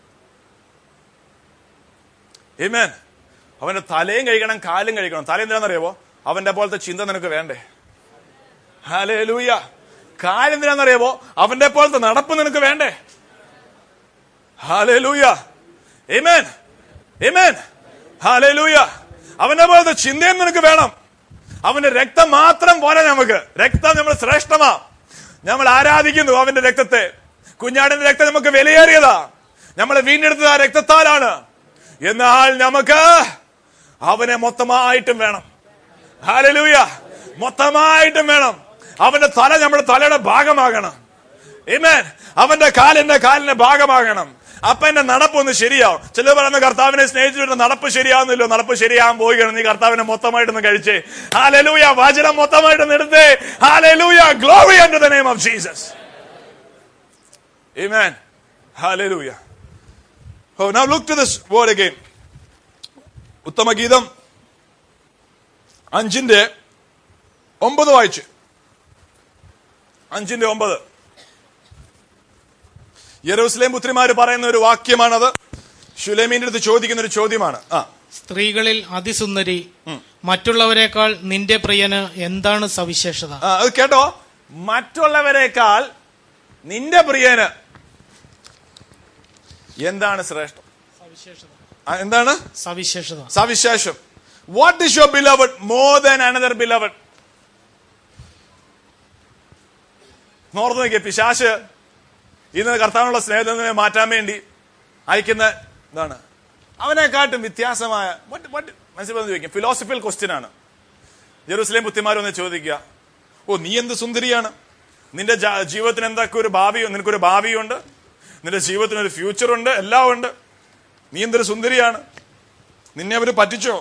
Amen. അവന്റെ തലയും കഴിക്കണം കാലും കഴിക്കണം തല എന്തിനാണെന്നറിയാവോ അവന്റെ പോലത്തെ ചിന്ത നിനക്ക് വേണ്ടേ ഹാലേ ലൂയ കാലെന്തിനാണെന്നറിയാവോ അവന്റെ പോലത്തെ നടപ്പ് നിനക്ക് വേണ്ടേ ഹാലേ ലൂയ ഏമേൻ ഏമേൻ ഹാലേ ലൂയ അവന്റെ പോലത്തെ ചിന്തയും നിനക്ക് വേണം അവന്റെ രക്തം മാത്രം പോരാ നമുക്ക് രക്തം നമ്മൾ ശ്രേഷ്ഠമാ നമ്മൾ ആരാധിക്കുന്നു അവന്റെ രക്തത്തെ കുഞ്ഞാടിന്റെ രക്തം നമുക്ക് വിലയേറിയതാ നമ്മളെ വീണ്ടെടുത്തത് ആ രക്തത്താലാണ് എന്നാൽ നമുക്ക് അവനെ മൊത്തമായിട്ടും വേണം ഹാലലൂയ മൊത്തമായിട്ടും വേണം അവന്റെ തല നമ്മുടെ തലയുടെ ഭാഗമാകണം Amen. അവന്റെ കാലിന്റെ കാലിന്റെ ഭാഗമാകണം അപ്പൊ എന്റെ നടപ്പൊന്ന് ശരിയാവും ചിലർ പറയുന്ന കർത്താവിനെ സ്നേഹിച്ചിട്ട് നടപ്പ് ശരിയാവുന്നില്ലോ നടപ്പ് ശരിയാവാൻ പോവുകയാണ് നീ കർത്താവിനെ മൊത്തമായിട്ടൊന്ന് കഴിച്ചേ ഹാലലൂയ വചനം മൊത്തമായിട്ടൊന്ന് എടുത്തേ ഹാലലൂയ glory under the name of Jesus Amen. Hallelujah. Oh, now look to this word again. ഉത്തമഗീതം അഞ്ചിന്റെ ഒമ്പത് വായിച്ച് അഞ്ചിന്റെ ഒമ്പത് യെറൂസലേം പുത്രിമാര് പറയുന്ന ഒരു വാക്യമാണത് ഷുലേമീന്റെ അടുത്ത് ചോദിക്കുന്ന ഒരു ചോദ്യമാണ് ആ സ്ത്രീകളിൽ അതിസുന്ദരി മറ്റുള്ളവരെക്കാൾ നിന്റെ പ്രിയന് എന്താണ് സവിശേഷത ആ, അത് കേട്ടോ മറ്റുള്ളവരെക്കാൾ നിന്റെ പ്രിയന് എന്താണ് ശ്രേഷ്ഠം സവിശേഷത ആ, എന്താണ് സവിശേഷത സവിശേഷം what is your beloved more than another beloved നോർത്ത് നോക്കിയ പിശാശ് ഇന്ന് കർത്താവിനുള്ള സ്നേഹത്തിൽ നിന്ന് മാറ്റാൻ വേണ്ടി അയക്കുന്ന ഇതാണ് അവനെക്കാട്ടും വ്യത്യാസമായ what- what- മനസ്സിൽ ചോദിക്കും ഫിലോസഫിക്കൽ ക്വസ്റ്റ്യൻ ആണ് ജെറൂസലേം ബുദ്ധിമാരൊന്ന് ചോദിക്കുക ഓ നീ എന്ത് സുന്ദരിയാണ് നിന്റെ ജാ- ജീവിതത്തിന് എന്തൊക്കെ ഒരു ഭാവി നിനക്കൊരു ഭാവിയുണ്ട് നിന്റെ ജീവിതത്തിന് ഒരു ഫ്യൂച്ചർ ഉണ്ട് എല്ലാം ഉണ്ട് നീ എന്തൊരു സുന്ദരിയാണ് നിന്നെ അവര് പറ്റിച്ചോ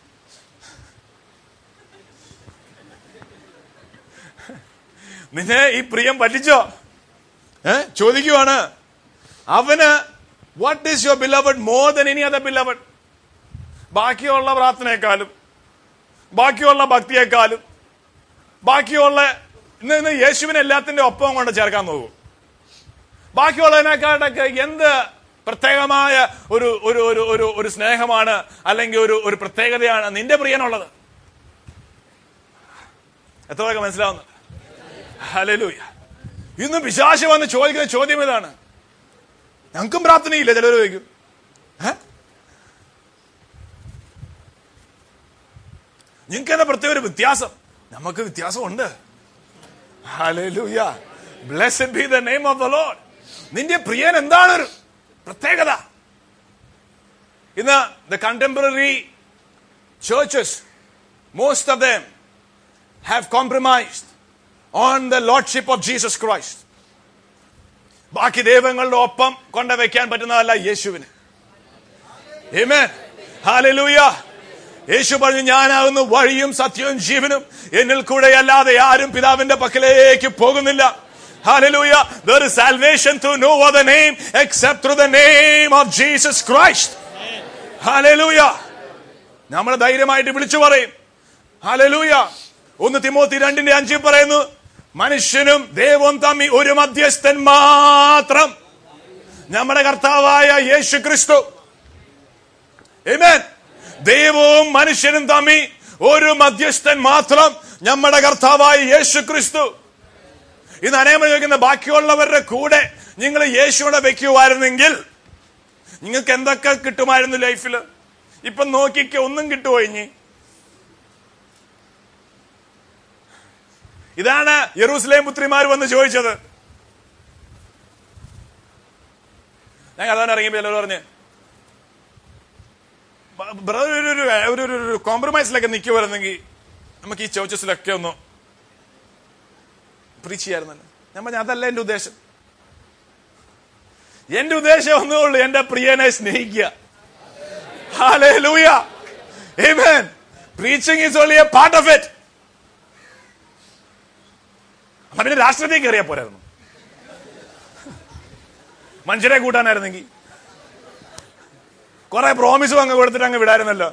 നിന്നെ ഈ പ്രിയം പറ്റിച്ചോ ഏ ചോദിക്കുവാണ് അവന് what is your beloved more than any other beloved ബാക്കിയുള്ള പ്രാർത്ഥനയെക്കാളും ബാക്കിയുള്ള ഭക്തിയെക്കാളും ബാക്കിയുള്ള ഇന്ന് ഇന്ന് യേശുവിനെ എല്ലാത്തിന്റെ ഒപ്പം കൊണ്ട് ചേർക്കാൻ നോക്കൂ ബാക്കിയുള്ളതിനെക്കാട്ടൊക്കെ എന്ത് പ്രത്യേകമായ ഒരു ഒരു ഒരു ഒരു ഒരു സ്നേഹമാണ് അല്ലെങ്കിൽ ഒരു ഒരു പ്രത്യേകതയാണ് നിന്റെ പ്രിയനുള്ളത് എത്ര പേർക്ക് മനസ്സിലാവുന്നു ഹലലൂയ ഇന്ന് പിശാശ് വന്ന് ചോദിക്കുന്ന ചോദ്യം ഇതാണ് ഞങ്ങൾക്കും പ്രാർത്ഥനയില്ല ചിലർ ചോദിക്കും ഏ? നിങ്ങൾക്ക് എന്താ പ്രത്യേക ഒരു വ്യത്യാസം നമുക്ക് വ്യത്യാസമുണ്ട് ഹല്ലേലൂയ blessed be the name of the Lord നിന്റെ പ്രിയൻ എന്താണ് ഒരു പ്രത്യേകത ഇന്ന് the contemporary churches most of them have compromised on the lordship of Jesus Christ ബാക്കി ദൈവങ്ങളുടെ ഒപ്പം കൊണ്ടുവയ്ക്കാൻ പറ്റുന്നതല്ല യേശുവിന് Amen. Hallelujah. യേശു പറഞ്ഞു ഞാനാകുന്നു വഴിയും സത്യവും ജീവനും എന്നിൽ കൂടെ അല്ലാതെ ആരും പിതാവിന്റെ പക്കലേക്ക് പോകുന്നില്ല Hallelujah. There is salvation through no other name except through the name of Jesus Christ. Hallelujah. നമ്മൾ ധൈര്യമായിട്ട് വിളിച്ചു പറയും Hallelujah. ഒന്ന് തിമോത്തി രണ്ടിന്റെ അഞ്ചിൽ പറയുന്നു മനുഷ്യനും ദൈവവും തമ്മി ഒരു മധ്യസ്ഥൻ മാത്രം നമ്മുടെ കർത്താവായ യേശു ക്രിസ്തു Amen. ദൈവവും മനുഷ്യനും തമ്മി ഒരു മധ്യസ്ഥൻ മാത്രം നമ്മുടെ കർത്താവായ യേശു ക്രിസ്തു ഇന്ന് അനേകം ചോദിക്കുന്ന ബാക്കിയുള്ളവരുടെ കൂടെ നിങ്ങൾ യേശുവിടെ വെക്കുമായിരുന്നെങ്കിൽ നിങ്ങൾക്ക് എന്തൊക്കെ കിട്ടുമായിരുന്നു ലൈഫിൽ ഇപ്പൊ നോക്കിക്ക ഒന്നും കിട്ടുമോ ഇനി ഇതാണ് യെറൂസലേം പുത്രിമാർ വന്ന് ചോദിച്ചത് ഞാൻ അതാണ് ഇറങ്ങിയപ്പോ ചിലർ പറഞ്ഞ് ബ്രദർ ഒരു ഒരു ഒരു ഒരു ഒരു കോംപ്രമൈസിലൊക്കെ നിൽക്കുമായിരുന്നെങ്കിൽ നമുക്ക് ഈ ചോച്ചസിലൊക്കെ ഒന്ന് പ്രീച്ച് ചെയ്യായിരുന്നല്ലോ ഞാൻ പറഞ്ഞ അതല്ല എന്റെ ഉദ്ദേശം എന്റെ ഉദ്ദേശം ഒന്നേ ഉള്ളൂ എന്റെ പ്രിയനെ സ്നേഹിക്കുക Hallelujah. Amen. Preaching is only a part of it. അപ്പൊ പിന്നെ രാഷ്ട്രത്തിൽ കയറിയാ പോരായിരുന്നു മനുഷ്യരെ കൂട്ടാനായിരുന്നെങ്കിൽ കുറെ പ്രോമിസും അങ്ങ് കൊടുത്തിട്ട് അങ്ങ് വിടായിരുന്നല്ലോ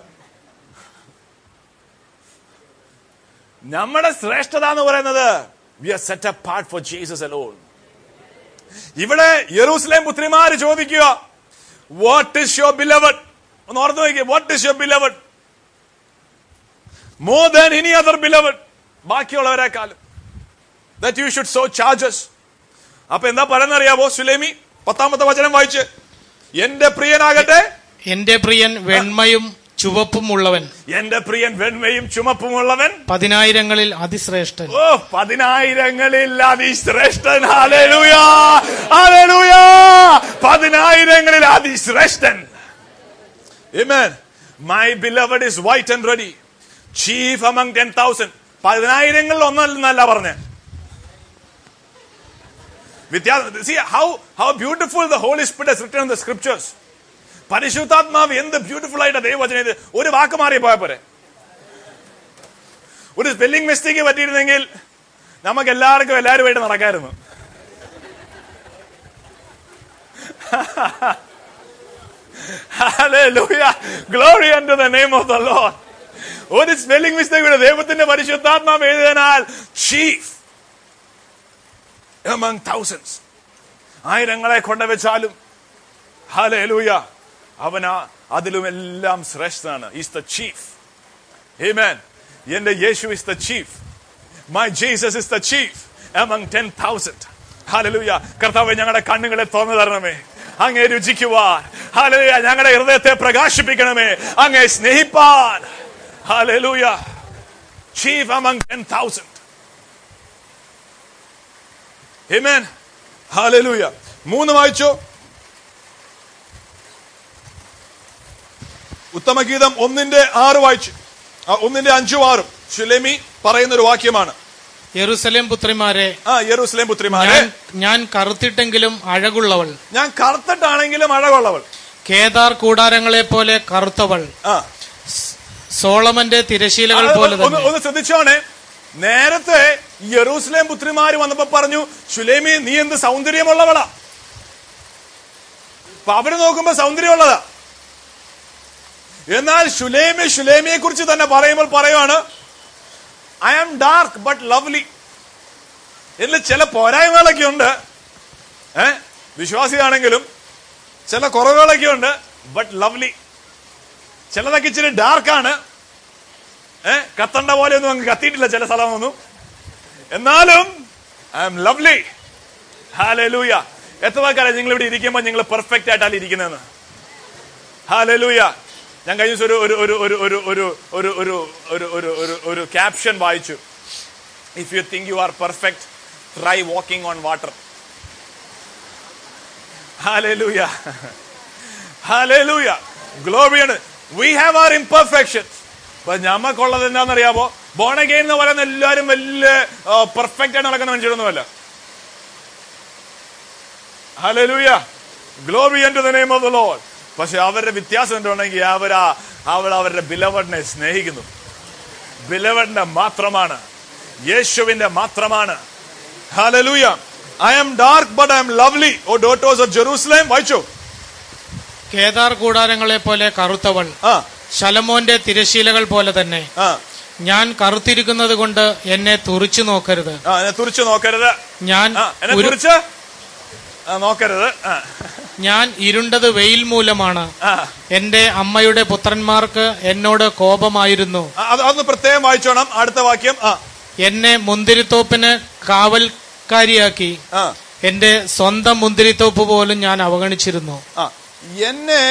നമ്മുടെ ശ്രേഷ്ഠത എന്ന് പറയുന്നത് we are set apart for Jesus alone ഇവിടെ യെറൂസലേം പുത്രിമാര് ചോദിക്കുക വാട്ട് ഇസ് യുവർ ബിലവഡ് ഒന്ന് ഓർത്ത് നോക്കിയേ what is your beloved more than any other beloved ബാക്കിയുള്ളവരെക്കാളും that you should so charges അപ്പൊ എന്താ പറയുന്നറിയാവോ സുലേമി പത്താമത്തെ വചനം വായിച്ച് എന്റെ പ്രിയനാകട്ടെ എന്റെ പ്രിയൻ വെണ്മയും ചുവപ്പും ഉള്ളവൻ എന്റെ പ്രിയൻ വെണ്മയും ചുമപ്പുമുള്ളവൻ പതിനായിരങ്ങളിൽ അതിശ്രേഷ്ഠൻ ഓ പതിനായിരങ്ങളിൽ അതിശ്രേഷ്ഠൻ ഹാലേലൂയാ ഹാലേലൂയാ പതിനായിരങ്ങളിൽ അതിശ്രേഷ്ഠൻ Amen. My beloved is white and ready. Chief among ten thousand. പതിനായിരങ്ങളിൽ ഒന്നല്ല പറഞ്ഞേ വ്യത്യാസം see how how beautiful the Holy Spirit has written the scriptures പരിശുദ്ധാത്മാവ് എന്ത് ബ്യൂട്ടിഫുൾ ആയിട്ട് ദൈവവചനം ഇത് ഒരു വാക്ക് മാറി പോയ പോരെ ഒരു സ്പെല്ലിംഗ് മിസ്റ്റേക്ക് പറ്റിയിരുന്നെങ്കിൽ നമുക്ക് എല്ലാവർക്കും എല്ലാവരുമായിട്ട് നടക്കായിരുന്നു Hallelujah. Glory unto the name of the Lord. ഒരു സ്പെല്ലിംഗ് മിസ്റ്റേക്ക് ഇവിടെ ദൈവത്തിന്റെ പരിശുദ്ധാത്മാവ് എഴുതിയതിനാൽ ചീഫ് among thousands ആയിരങ്ങളെ കൊണ്ടുവച്ചാലും ഹലൂയ അവൻ ആ- അതിലുമെല്ലാം ശ്രേഷ്ഠനാണ് ഈസ് ദ ചീഫ് Amen. എന്റെ യേശു is the chief my Jesus is the chief among ten thousand ഹലലൂയ കർത്താവ് ഞങ്ങളുടെ കണ്ണുകളെ തുറന്നു തരണമേ അങ്ങേ രുചിക്കുവാൻ ഹല്ലേലൂയ ഞങ്ങളുടെ ഹൃദയത്തെ പ്രകാശിപ്പിക്കണമേ അങ്ങേ സ്നേഹിപ്പാൻ ഹല്ലേലൂയ ചീഫ് among 10,000 Amen. Hallelujah. മൂന്ന് വായിച്ചോ ഉത്തമഗീതം ഒന്നിന്റെ ആറ് വായിച്ചു ആ, ഒന്നിന്റെ അഞ്ചും ആറും ശുലേമി പറയുന്ന ഒരു വാക്യമാണ് യെറുസലേം പുത്രിമാരെ ആ യെറൂസലേം പുത്രിമാരെ ഞാൻ ഞാൻ കറുത്തിട്ടെങ്കിലും അഴകുള്ളവൾ ഞാൻ കറുത്തിട്ടാണെങ്കിലും അഴകുള്ളവൾ കേദാർ കൂടാരങ്ങളെ പോലെ കറുത്തവൾ ആ സോളമന്റെ തിരശീലകൾ അത് പോലെ ഒന്ന് തന്നെ ഒന്ന് ശ്രദ്ധിച്ചോണേ നേരത്തെ യെറൂസലേം പുത്രിമാര് വന്നപ്പോ പറഞ്ഞു ശുലേമി നീ എന്ത് സൗന്ദര്യമുള്ളവളാ അപ്പൊ അവര് നോക്കുമ്പോ സൗന്ദര്യമുള്ളതാ എന്നാൽ ശുലേമി ശുലേമിയെ കുറിച്ച് തന്നെ പറയുമ്പോൾ പറയുവാണ് I am dark but lovely ഇതിൽ ചില പോരായ്മകളൊക്കെ ഉണ്ട് ഏ വിശ്വാസിയാണെങ്കിലും ചില കുറവുകളൊക്കെ ഉണ്ട് ബട്ട് ലവ്ലി ചിലതൊക്കെ ഇച്ചിരി ഡാർക്കാണ് ഏ കത്തണ്ട പോലെ ഒന്നും അങ്ങ് കത്തിയിട്ടില്ല ചില സ്ഥലമൊന്നും എന്നാലും ഐ എം ലവ്ലി ഹാലൂയ എത്ര കാലം നിങ്ങൾ ഇവിടെ ഇരിക്കുമ്പോൾ നിങ്ങൾ പെർഫെക്റ്റ് ആയിട്ടല്ല ഇരിക്കുന്നതെന്ന് ഹാലൂയ ഞാൻ കഴിഞ്ഞ ദിവസം ഒരു ഒരു ഒരു ഒരു ഒരു ഒരു ഒരു ഒരു ഒരു ഒരു ഒരു ഒരു ക്യാപ്ഷൻ വായിച്ചു if you think you are perfect try walking on water ഹാലൂയ ഹാലൂയ ഗ്ലോറിയാണ് വി ഹാവ് ആർ ഇംപെർഫെക്ഷൻസ് അപ്പൊ ഞമ്മക്കുള്ളത് എന്താണെന്നറിയാമോ ബോണഗെയിൻ എന്ന് പറയുന്ന എല്ലാവരും വലിയ പെർഫെക്റ്റ് ആയിട്ട് നടക്കുന്ന മനുഷ്യരൊന്നുമല്ല ഹലലൂയ glory to the name of the Lord പക്ഷെ അവരുടെ വ്യത്യാസം എന്തുണ്ടെങ്കിൽ അവർ അവർ അവരുടെ ബിലവഡിനെ സ്നേഹിക്കുന്നു ബിലവഡിന്റെ മാത്രമാണ് യേശുവിന്റെ മാത്രമാണ് ഹലലൂയ I am dark but I am lovely O daughters of Jerusalem വായിച്ചോ കേദാർ കൂടാരങ്ങളെ പോലെ കറുത്തവൾ ആ ശലമോന്റെ തിരശീലകൾ പോലെ തന്നെ ആ ഞാൻ കറുത്തിരിക്കുന്നത് കൊണ്ട് എന്നെ തുറിച്ചു നോക്കരുത് ആ എന്നെ തുറിച്ചു നോക്കരുത് ഞാൻ ആ എന്നെ ഒരു- തുറിച്ച് ആ, നോക്കരുത് ആ ഞാൻ ഇരുണ്ടത് വെയിൽ മൂലമാണ് ആ എന്റെ അമ്മയുടെ പുത്രന്മാർക്ക് എന്നോട് കോപമായിരുന്നു ആ, അത് അതൊന്ന് പ്രത്യേകം വായിച്ചോണം അടുത്ത വാക്യം ആ എന്നെ മുന്തിരിത്തോപ്പിന് കാവൽക്കാരിയാക്കി ആ എന്റെ സ്വന്തം മുന്തിരിത്തോപ്പ് പോലും ഞാൻ അവഗണിച്ചിരുന്നു ആ എന്നെ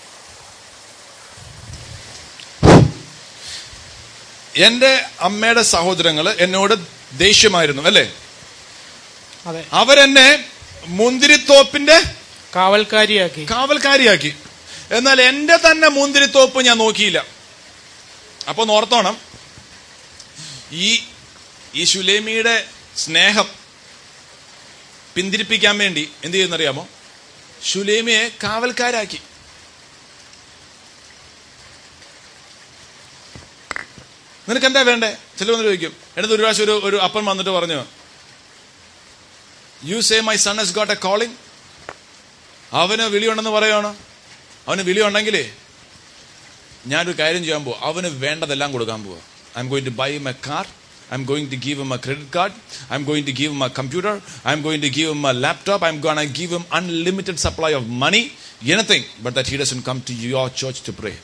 എന്റെ അമ്മയുടെ സഹോദരങ്ങള് എന്നോട് ദേഷ്യമായിരുന്നു അല്ലേ അതെ അവരെന്നെ മുന്തിരിത്തോപ്പിന്റെ കാവൽക്കാരിയാക്കി കാവൽക്കാരിയാക്കി എന്നാൽ എന്റെ തന്നെ മുന്തിരിത്തോപ്പ് ഞാൻ നോക്കിയില്ല അപ്പൊ ഓർത്തോണം ഈ ഈ ശുലേമിയുടെ സ്നേഹം പിന്തിരിപ്പിക്കാൻ വേണ്ടി എന്ത് ചെയ്യുന്നറിയാമോ ശുലേമിയെ കാവൽക്കാരാക്കി നിനക്ക് എന്താ വേണ്ടേ ചിലവന്ന് ചോദിക്കും എടുത്ത് ഒരു പ്രാവശ്യം ഒരു ഒരു അപ്പൻ വന്നിട്ട് പറഞ്ഞു you say my son has got a calling അവന് വിളിയുണ്ടെന്ന് പറയുകയാണ് അവന് വിളിയുണ്ടെങ്കിലേ ഞാനൊരു കാര്യം ചെയ്യാൻ പോവാ അവന് വേണ്ടതെല്ലാം കൊടുക്കാൻ പോവാ I am going to buy him a car I am going to give him a credit card I am going to give him a computer I am going to give him a laptop I am gonna I give him unlimited supply of money anything but that he doesn't come to your church to pray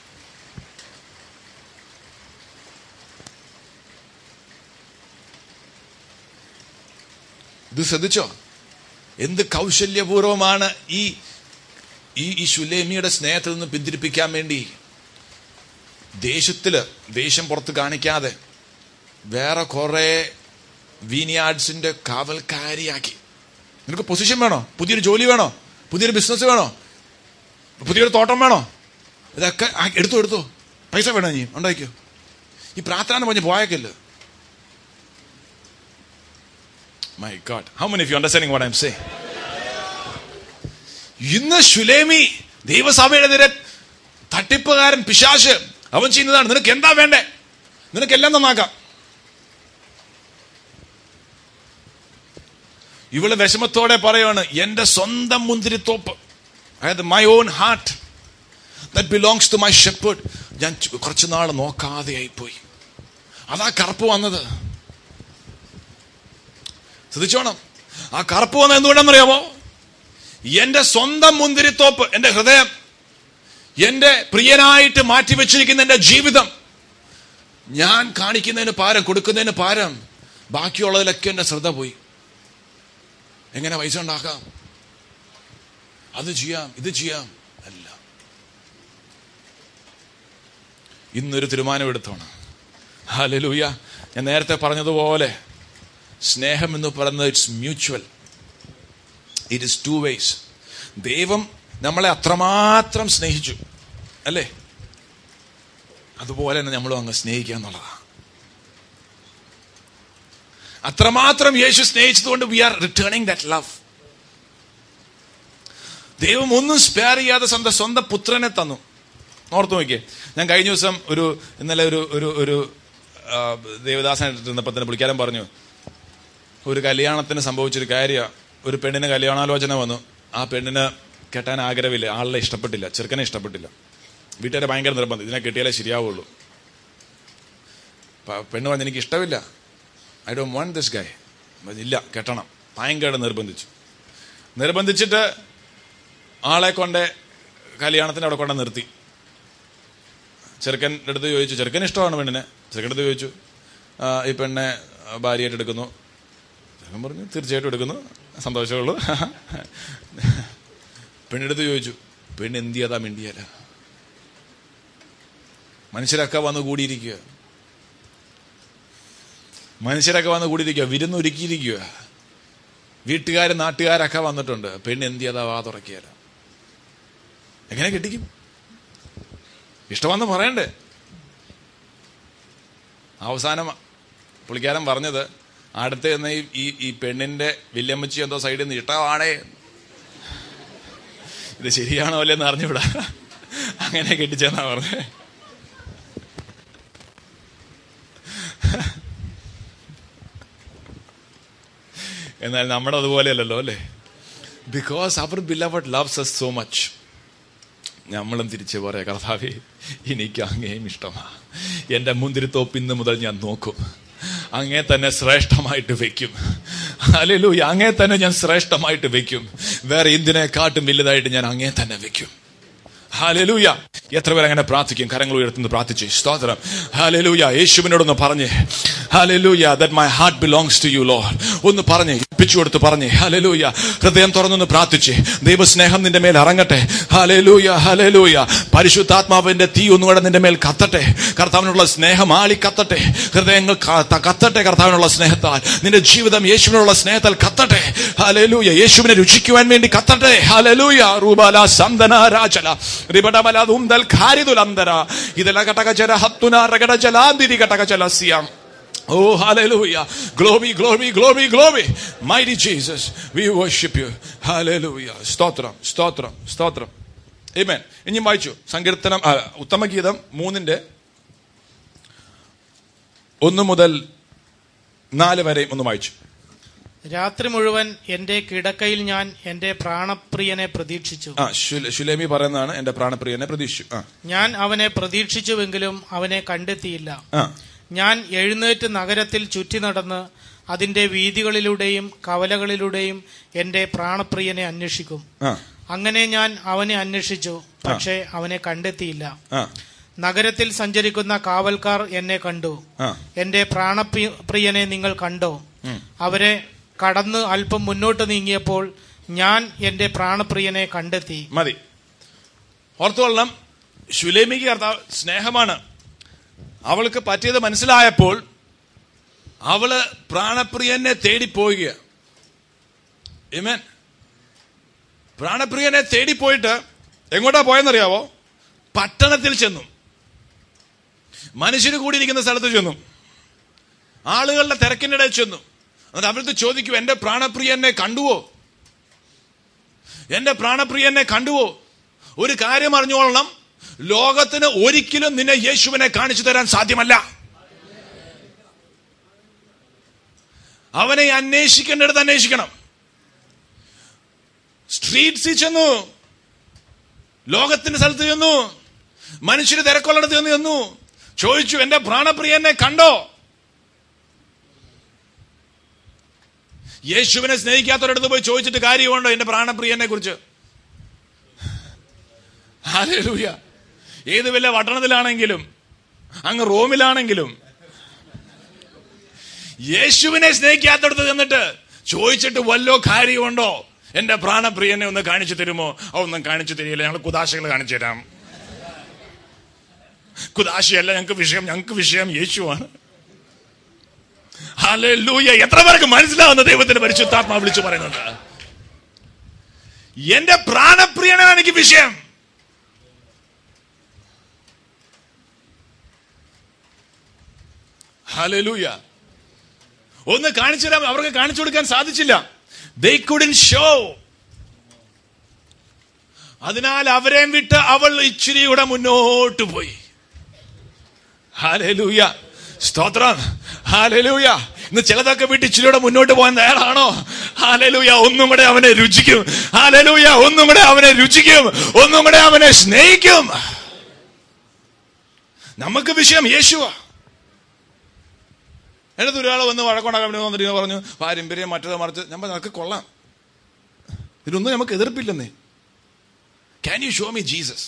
ഇത് ശ്രദ്ധിച്ചോ എന്ത് കൗശല്യപൂർവമാണ് ഈ ഈ ഈ ശുലേമിയുടെ സ്നേഹത്തിൽ നിന്ന് പിന്തിരിപ്പിക്കാൻ വേണ്ടി ദേശത്തില് ദേശം പുറത്ത് കാണിക്കാതെ വേറെ കുറെ വീനിയാർഡ്സിന്റെ കാവൽക്കാരിയാക്കി നിനക്ക് പൊസിഷൻ വേണോ പുതിയൊരു ജോലി വേണോ പുതിയൊരു ബിസിനസ് വേണോ പുതിയൊരു തോട്ടം വേണോ ഇതൊക്കെ ആ, എടുത്തോ എടുത്തോ പൈസ വേണോ നീ ഉണ്ടാക്കിയോ ഈ പ്രാർത്ഥന പറഞ്ഞ് പോയേക്കല്ലോ my God how many you understanding what I am say ഇന്ന് ശുലേമി ദൈവസഭയുടെ നേരെ തട്ടിപ്പുകാരൻ പിശാശ് അവൻ ചെയ്യുന്നതാണ് നിനക്ക് എന്താ വേണ്ടേ നിനക്ക് എല്ലാം നന്നാക്കാം ഇവള് വിഷമത്തോടെ പറയാണ് എന്റെ സ്വന്തം മുന്തിരിത്തോപ്പ് അതായത് my own heart that belongs to my shepherd ഞാൻ ചു- കുറച്ചു നാൾ നോക്കാതെ ആയിപ്പോയി അതാ കറുപ്പ് വന്നത് ശ്രദ്ധിച്ചോണം ആ കറുപ്പ് വന്നത് എന്തുകൊണ്ടാണെന്നറിയാമോ എന്റെ സ്വന്തം മുന്തിരിത്തോപ്പ് എന്റെ ഹൃദയം എന്റെ പ്രിയനായിട്ട് മാറ്റിവെച്ചിരിക്കുന്ന എന്റെ ജീവിതം ഞാൻ കാണിക്കുന്നതിന് പാരം കൊടുക്കുന്നതിന് പാരം ബാക്കിയുള്ളതിലൊക്കെ എന്റെ ശ്രദ്ധ പോയി എങ്ങനെ പൈസ ഉണ്ടാക്കാം അത് ചെയ്യാം ഇത് ചെയ്യാം അല്ല ഇന്നൊരു തീരുമാനമെടുത്തോണം ഹലലൂയ ഞാൻ നേരത്തെ പറഞ്ഞതുപോലെ സ്നേഹം എന്ന് പറയുന്നത് it's mutual it is two ways ദൈവം നമ്മളെ അത്രമാത്രം സ്നേഹിച്ചു അല്ലേ അതുപോലെ തന്നെ നമ്മളും അങ്ങ് സ്നേഹിക്കുക എന്നുള്ളതാണ് അത്രമാത്രം യേശു സ്നേഹിച്ചതുകൊണ്ട് we are returning that love ദൈവം ഒന്നും സ്പെയർ ചെയ്യാതെ സ്വന്തം സ്വന്തം പുത്രനെ തന്നു ഓർത്തു നോക്കിയേ ഞാൻ കഴിഞ്ഞ ദിവസം ഒരു ഇന്നലെ ഒരു ഒരു ഒരു ആ, ദേവദാസനായിട്ട് ഇരുന്നപ്പോൾ തന്നെ പുള്ളിക്കാരൻ പറഞ്ഞു ഒരു കല്യാണത്തിന് സംഭവിച്ചൊരു കാര്യമാണ് ഒരു പെണ്ണിന് കല്യാണാലോചന വന്നു ആ പെണ്ണിന് കെട്ടാൻ ആഗ്രഹമില്ല ആളെ ഇഷ്ടപ്പെട്ടില്ല ചെറുക്കനെ ഇഷ്ടപ്പെട്ടില്ല വീട്ടുകാരെ ഭയങ്കര നിർബന്ധം ഇതിനെ കെട്ടിയാലേ ശരിയാവുള്ളൂ പ- പെണ്ണ് പറഞ്ഞു എനിക്ക് ഇഷ്ടമില്ല I Dr want this guy ഇല്ല കെട്ടണം ഭയങ്കര നിർബന്ധിച്ചു നിർബന്ധിച്ചിട്ട് ആളെ കൊണ്ട് കല്യാണത്തിന് അവിടെ കൊണ്ട് നിർത്തി ചെറുക്കൻ്റെ അടുത്ത് ചോദിച്ചു ചെറുക്കൻ ഇഷ്ടമാണ് പെണ്ണിനെ ചെറുക്കൻ്റെ അടുത്ത് ചോദിച്ചു "ആ, ഈ പെണ്ണെ ഭാര്യയായിട്ട് എടുക്കുന്നു ചെറുക്കൻ പറഞ്ഞു തീർച്ചയായിട്ടും എടുക്കുന്നു സന്തോഷമുള്ളൂ പെണ്ണെടുത്ത് ചോദിച്ചു പെണ്ണ് എന്ത് ചെയ്യാതാ മിണ്ടിയല്ല മനുഷ്യരൊക്കെ വന്ന് കൂടിയിരിക്കുക മനുഷ്യരൊക്കെ വന്ന് കൂടിയിരിക്കുക വിരുന്നൊരുക്കിയിരിക്കുക വീട്ടുകാരും നാട്ടുകാരൊക്കെ വന്നിട്ടുണ്ട് പെണ്ണ് എന്ത് ചെയ്താ വാ തുറക്കിയാല എങ്ങനെ കെട്ടിക്കും ഇഷ്ടമെന്ന് പറയണ്ടേ അവസാനം പുള്ളിക്കാരൻ പറഞ്ഞത് അടുത്ത് ചെന്ന ഈ ഈ- ഈ പെണ്ണിന്റെ വല്യമ്മച്ചി എന്തോ സൈഡിൽ നിന്ന് ഇഷ്ടമാണേ ഇത് ശരിയാണോ അല്ലെന്ന് അറിഞ്ഞുവിടാ അങ്ങനെ കെട്ടിച്ചെന്നാ പറഞ്ഞേ എന്നാൽ നമ്മുടെ അതുപോലെയല്ലല്ലോ അല്ലേ because our beloved loves us so much നമ്മളും തിരിച്ചു പറയാം കർത്താവേ എനിക്ക് അങ്ങേയും ഇഷ്ടമാ എന്റെ മുന്തിരിത്തോപ്പ് ഇന്ന് മുതൽ ഞാൻ നോക്കും അങ്ങേ തന്നെ ശ്രേഷ്ഠമായിട്ട് വെക്കും അല്ലെലൂയ അങ്ങേ തന്നെ ഞാൻ ശ്രേഷ്ഠമായിട്ട് വെക്കും വേറെ എന്തിനെക്കാട്ടും വലുതായിട്ട് ഞാൻ അങ്ങേ തന്നെ വെക്കും ഹാലലൂയ എത്ര പേർ അങ്ങനെ പ്രാർത്ഥിക്കും കരങ്ങൾ ഉയർത്തുന്നു പ്രാർത്ഥിച്ചു സ്തോത്രം ഹാലലൂയ യേശുവിനോടൊന്ന് പറഞ്ഞേ ഹാലലൂയ that my heart belongs to you Lord ഒന്ന് പറഞ്ഞേ ഇപ്പിച്ചു കൊടുത്ത് പറഞ്ഞേ ഹാലലൂയ ഹൃദയം തുറന്നൊന്ന് പ്രാർത്ഥിച്ച് ദൈവസ്നേഹം നിന്റെ മേൽ ഇറങ്ങട്ടെ ഹാലലൂയ ഹാലലൂയ പരിശുദ്ധാത്മാവിന്റെ തീ ഒന്നുകൂടെ നിന്റെ മേൽ കത്തട്ടെ കർത്താവിനുള്ള സ്നേഹം ആളി കത്തട്ടെ ഹൃദയങ്ങൾ ക- കത്തട്ടെ കർത്താവിനുള്ള സ്നേഹത്താൽ നിന്റെ ജീവിതം യേശുവിനുള്ള സ്നേഹത്താൽ കത്തട്ടെ ഹാലലൂയ യേശുവിനെ രുചിക്കുവാൻ വേണ്ടി കത്തട്ടെ ഹാലലൂയ റൂബാല സന്തന രാജല റിബടബല ദുംദൽ ഖാരിദുലന്തര ഇതല കടകചര ഹത്തുന രകട ജലാന്തിരി കടകചല സിയാം Oh, hallelujah. Glory, glory, glory, glory. Mighty Jesus, we worship you. Hallelujah. സ്തോത്രം സ്തോത്രം സ്തോത്രം Amen. ഇനിയും വായിച്ചു സങ്കീർത്തനം ആ, ഉത്തമഗീതം മൂന്നിന്റെ ഒന്ന് മുതൽ നാല് വരെയും ഒന്ന് വായിച്ചു രാത്രി മുഴുവൻ എന്റെ കിടക്കയിൽ ഞാൻ എന്റെ പ്രാണപ്രിയനെ പ്രതീക്ഷിച്ചു ആ ശുല- ശുലേമി പറയുന്നതാണ് എന്റെ പ്രാണപ്രിയനെ പ്രതീക്ഷിച്ചു ആ ഞാൻ അവനെ പ്രതീക്ഷിച്ചുവെങ്കിലും അവനെ കണ്ടെത്തിയില്ല ആ ഞാൻ എഴുന്നേറ്റ് നഗരത്തിൽ ചുറ്റി നടന്ന് അതിന്റെ വീതികളിലൂടെയും കവലകളിലൂടെയും എന്റെ പ്രാണപ്രിയനെ അന്വേഷിക്കും ആ അങ്ങനെ ഞാൻ അവനെ അന്വേഷിച്ചു പക്ഷേ അവനെ കണ്ടെത്തിയില്ല ആ നഗരത്തിൽ സഞ്ചരിക്കുന്ന കാവൽക്കാർ എന്നെ കണ്ടു ആ എന്റെ പ്രാണപ്രിയനെ നിങ്ങൾ കണ്ടോ അവരെ കടന്ന് അല്പം മുന്നോട്ട് നീങ്ങിയപ്പോൾ ഞാൻ എന്റെ പ്രാണപ്രിയനെ കണ്ടെത്തി മതി ഓർത്തുകൊള്ളണം ശുലേമിക്ക് കർത്താവ് സ്നേഹമാണ് അവൾക്ക് പറ്റിയത് മനസ്സിലായപ്പോൾ അവള് പ്രാണപ്രിയനെ തേടിപ്പോവുക ഇമേൻ പ്രാണപ്രിയനെ തേടിപ്പോയിട്ട് എങ്ങോട്ടാ പോയെന്നറിയാവോ പട്ടണത്തിൽ ചെന്നു മനുഷ്യർ കൂടിയിരിക്കുന്ന സ്ഥലത്ത് ചെന്നു ആളുകളുടെ തിരക്കിനിടയിൽ ചെന്നു എന്നിട്ട് അവർക്ക് ചോദിക്കൂ എന്റെ പ്രാണപ്രിയനെ കണ്ടുവോ എന്റെ പ്രാണപ്രിയനെ കണ്ടുവോ ഒരു കാര്യം അറിഞ്ഞോളണം ലോകത്തിന് ഒരിക്കലും നിന്നെ യേശുവിനെ കാണിച്ചു തരാൻ സാധ്യമല്ല അവനെ അന്വേഷിക്കേണ്ടടുത്ത് അന്വേഷിക്കണം സ്ട്രീറ്റ്സിൽ ചെന്നു ലോകത്തിന്റെ സ്ഥലത്ത് ചെന്നു മനുഷ്യര് തിരക്കൊള്ളിടത്ത് ചെന്ന് ചെന്നു ചോദിച്ചു എന്റെ പ്രാണപ്രിയനെ കണ്ടോ യേശുവിനെ സ്നേഹിക്കാത്തവരടുത്ത് പോയി ചോദിച്ചിട്ട് കാര്യമുണ്ടോ എന്റെ പ്രാണപ്രിയനെ കുറിച്ച് ഹല്ലേലൂയ ഏത് വല്ല പട്ടണത്തിലാണെങ്കിലും അങ്ങ് റോമിലാണെങ്കിലും യേശുവിനെ സ്നേഹിക്കാത്തടത്ത് ചെന്നിട്ട് ചോദിച്ചിട്ട് വല്ലോ കാര്യമുണ്ടോ എന്റെ പ്രാണപ്രിയനെ ഒന്ന് കാണിച്ചു തരുമോ ഓ ഒന്നും കാണിച്ചു തരില്ല ഞങ്ങൾ കുതാശകൾ കാണിച്ചു തരാം കുതാശയല്ല ഞങ്ങൾക്ക് വിഷയം ഞങ്ങൾക്ക് വിഷയം യേശുവാണ് ഹല്ലേലൂയ എത്ര പേർക്ക് മനസ്സിലാവുന്ന ദൈവത്തിന്റെ പരിശുദ്ധാത്മാ വിളിച്ചു പറയുന്നുണ്ട് എന്റെ പ്രാണപ്രിയനാണ് എനിക്ക് വിഷയം ഹല്ലേലൂയ ഒന്ന് കാണിച്ചു തരാം അവർക്ക് കാണിച്ചു കൊടുക്കാൻ സാധിച്ചില്ല ദേ കുഡൻ ഷോ അതിനാൽ അവരെയും വിട്ട് അവൾ ഇച്ചിരി കൂടെ മുന്നോട്ട് പോയി ഹാലൂയ സ്തോത്രം ഹാലൂയ ഇന്ന് ചിലതൊക്കെ വിട്ട് ഇച്ചിരിയുടെ മുന്നോട്ട് പോകാൻ തയ്യാറാണോ ഹാലലൂയ ഒന്നും കൂടെ അവനെ രുചിക്കും ഹാലലൂയ ഒന്നും കൂടെ അവനെ രുചിക്കും ഒന്നും കൂടെ അവനെ സ്നേഹിക്കും നമുക്ക് വിഷയം യേശുവാ എന്നിട്ട് ഒരാൾ വന്ന് വഴക്കുണ്ടാക്കാൻ വേണ്ടി വന്നിട്ട് പറഞ്ഞു പാരമ്പര്യം മറ്റത് മറിച്ച് നമ്മൾ നിനക്ക് കൊള്ളാം ഇതിനൊന്നും നമുക്ക് എതിർപ്പില്ലെന്നേ can you show me Jesus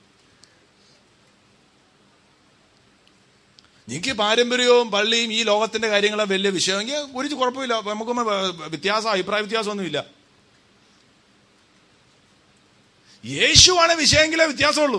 എനിക്ക് പാരമ്പര്യവും പള്ളിയും ഈ ലോകത്തിന്റെ കാര്യങ്ങളും വലിയ വിഷയമെങ്കിൽ ഒരു കുഴപ്പമില്ല നമുക്കൊന്നും വ്യത്യാസം അഭിപ്രായ വ്യത്യാസമൊന്നുമില്ല യേശുവാണ് വിഷയമെങ്കിലേ വ്യത്യാസമുള്ളൂ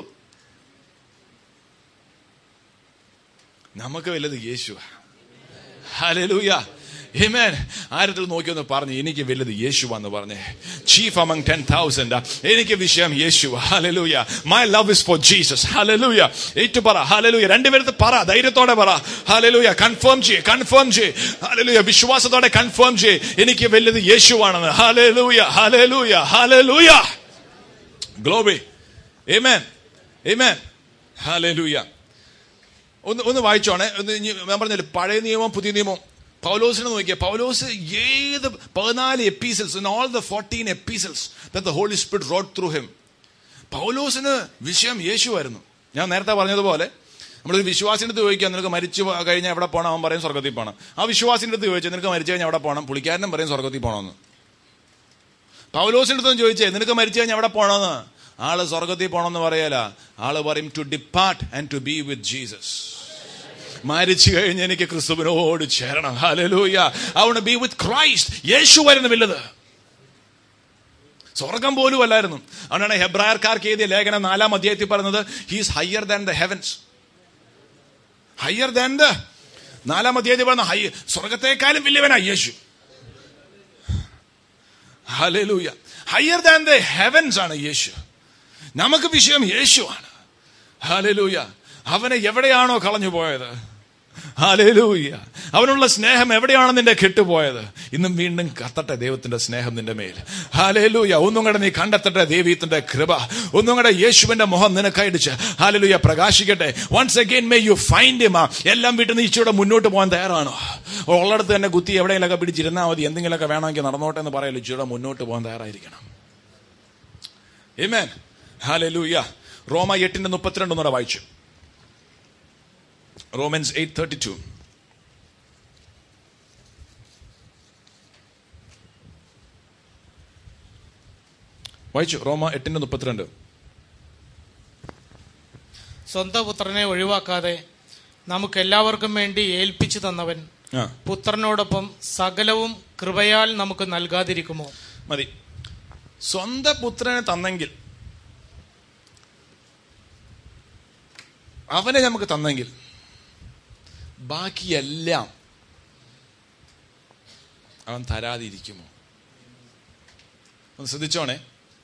നമുക്ക് വലുത് യേശുവാ ഹല്ലേലൂയ Amen. ആരത്തിൽ നോക്കിയൊന്ന് പറഞ്ഞു എനിക്ക് വലുത് യേശുവാന്ന് പറഞ്ഞേ ചീഫ് അമംഗ് ടെൻ തൗസൻഡ് എനിക്ക് വിഷയം യേശു ഹലലൂയ my love is for Jesus ഹലലൂയ ഏറ്റു പറ ഹലലൂയ രണ്ടുപേരത്ത് പറ ധൈര്യത്തോടെ പറ ഹലലൂയ കൺഫേം ചെയ്യ് കൺഫേം ചെയ്യ് ഹലലൂയ വിശ്വാസത്തോടെ കൺഫേം ചെയ്യ് എനിക്ക് വലുത് യേശുവാണെന്ന് ഹലലൂയ ഹലലൂയ ഹലലൂയ ഗ്ലോബി Amen. Amen. ഹല്ലേലൂയ ഒന്ന് ഒന്ന് വായിച്ചോണേ ഒന്ന് ഇനി ഞാൻ പറഞ്ഞില്ലേ പഴയ നിയമം പുതിയ നിയമം പൗലോസിനെ നോക്കിയ പൗലോസ് ഏത് പതിനാല് epistles in all the fourteen epistles the Holy Spirit wrote through him പൗലോസിന് വിഷയം യേശുവായിരുന്നു ഞാൻ നേരത്തെ പറഞ്ഞതുപോലെ നമ്മളൊരു വിശ്വാസിന്റെ അടുത്ത് ചോദിക്കാം നിനക്ക് മരിച്ചു കഴിഞ്ഞാൽ എവിടെ പോകണം അവൻ പറയും സ്വർഗത്തിൽ പോകണം ആ വിശ്വാസിന്റെ അടുത്ത് ചോദിച്ചാൽ നിനക്ക് മരിച്ചു കഴിഞ്ഞാൽ എവിടെ പോകണം പുള്ളിക്കാരനും പറയും സ്വർഗത്തിൽ പോകണമെന്ന് പൗലോസിന്റെ അടുത്ത് ചോദിച്ചേ നിനക്ക് മരിച്ചു കഴിഞ്ഞാൽ എവിടെ പോകണമെന്ന് ആള് സ്വർഗത്തിൽ പോകണമെന്ന് പറയല ആള് പറയും to depart and to be with Jesus മരിച്ചു കഴിഞ്ഞ് എനിക്ക് ക്രിസ്തുവിനോട് ചേരണം ഹല്ലേലൂയ I want be with Christ യേശു വരുന്ന വലുത് സ്വർഗം പോലും അല്ലായിരുന്നു അതുകൊണ്ടാണ് ഹെബ്രായർക്കാർക്ക് എഴുതിയ ലേഖനം നാലാം അധ്യായത്തിൽ പറയുന്നത് he's higher than the heavens higher than the നാലാം അധ്യായത്തിൽ പറയുന്ന ഹൈ സ്വർഗത്തെക്കാളും വലിയവനാ യേശു ഹല്ലേലൂയ ഹയർ ദാൻ ദ ഹെവൻസ് ആണ് യേശു നമുക്ക് വിഷയം യേശുവാണ് ഹാലലൂയ അവനെ എവിടെയാണോ കളഞ്ഞു പോയത് ഹാലലൂയ അവനുള്ള സ്നേഹം എവിടെയാണ് നിന്റെ കെട്ടുപോയത് ഇന്നും വീണ്ടും കത്തട്ടെ ദൈവത്തിന്റെ സ്നേഹം നിന്റെ മേൽ ഹാലലൂയ ഒന്നും കൂടെ നീ കണ്ടെത്തട്ടെ ദൈവത്തിന്റെ കൃപ ഒന്നും കൂടെ യേശുവിന്റെ മുഖം നിനക്കയടിച്ച് ഹാലലൂയ പ്രകാശിക്കട്ടെ once again may you find him എല്ലാം വീട്ടിൽ നിന്ന് ഇച്ചിയുടെ മുന്നോട്ട് പോകാൻ തയ്യാറാണോ ഉള്ളിടത്ത് തന്നെ കുത്തി എവിടെയെങ്കിലൊക്കെ പിടിച്ചിരുന്നാൽ മതി എന്തെങ്കിലുമൊക്കെ വേണമെങ്കിൽ നടന്നോട്ടെ എന്ന് പറയാലോ ഇച്ചിയുടെ മുന്നോട്ട് പോകാൻ തയ്യാറായിരിക്കണം Amen. Hallelujah. റോമ എട്ടിന്റെ മുപ്പത്തിരണ്ട് ഒന്നുകൂടെ വായിച്ചു റോമൻസ് എയ്റ്റ് തേർട്ടി ടു വായിച്ചു റോമ എട്ടിന്റെ മുപ്പത്തിരണ്ട് സ്വന്തം പുത്രനെ ഒഴിവാക്കാതെ നമുക്ക് എല്ലാവർക്കും വേണ്ടി ഏൽപ്പിച്ചു തന്നവൻ ആ പുത്രനോടൊപ്പം സകലവും കൃപയാൽ നമുക്ക് നൽകാതിരിക്കുമോ മതി സ്വന്തം പുത്രനെ തന്നെങ്കിൽ അവനെ നമുക്ക് തന്നെങ്കിൽ ബാക്കിയെല്ലാം അവൻ തരാതിരിക്കുമോ ഒന്ന് ശ്രദ്ധിച്ചോണേ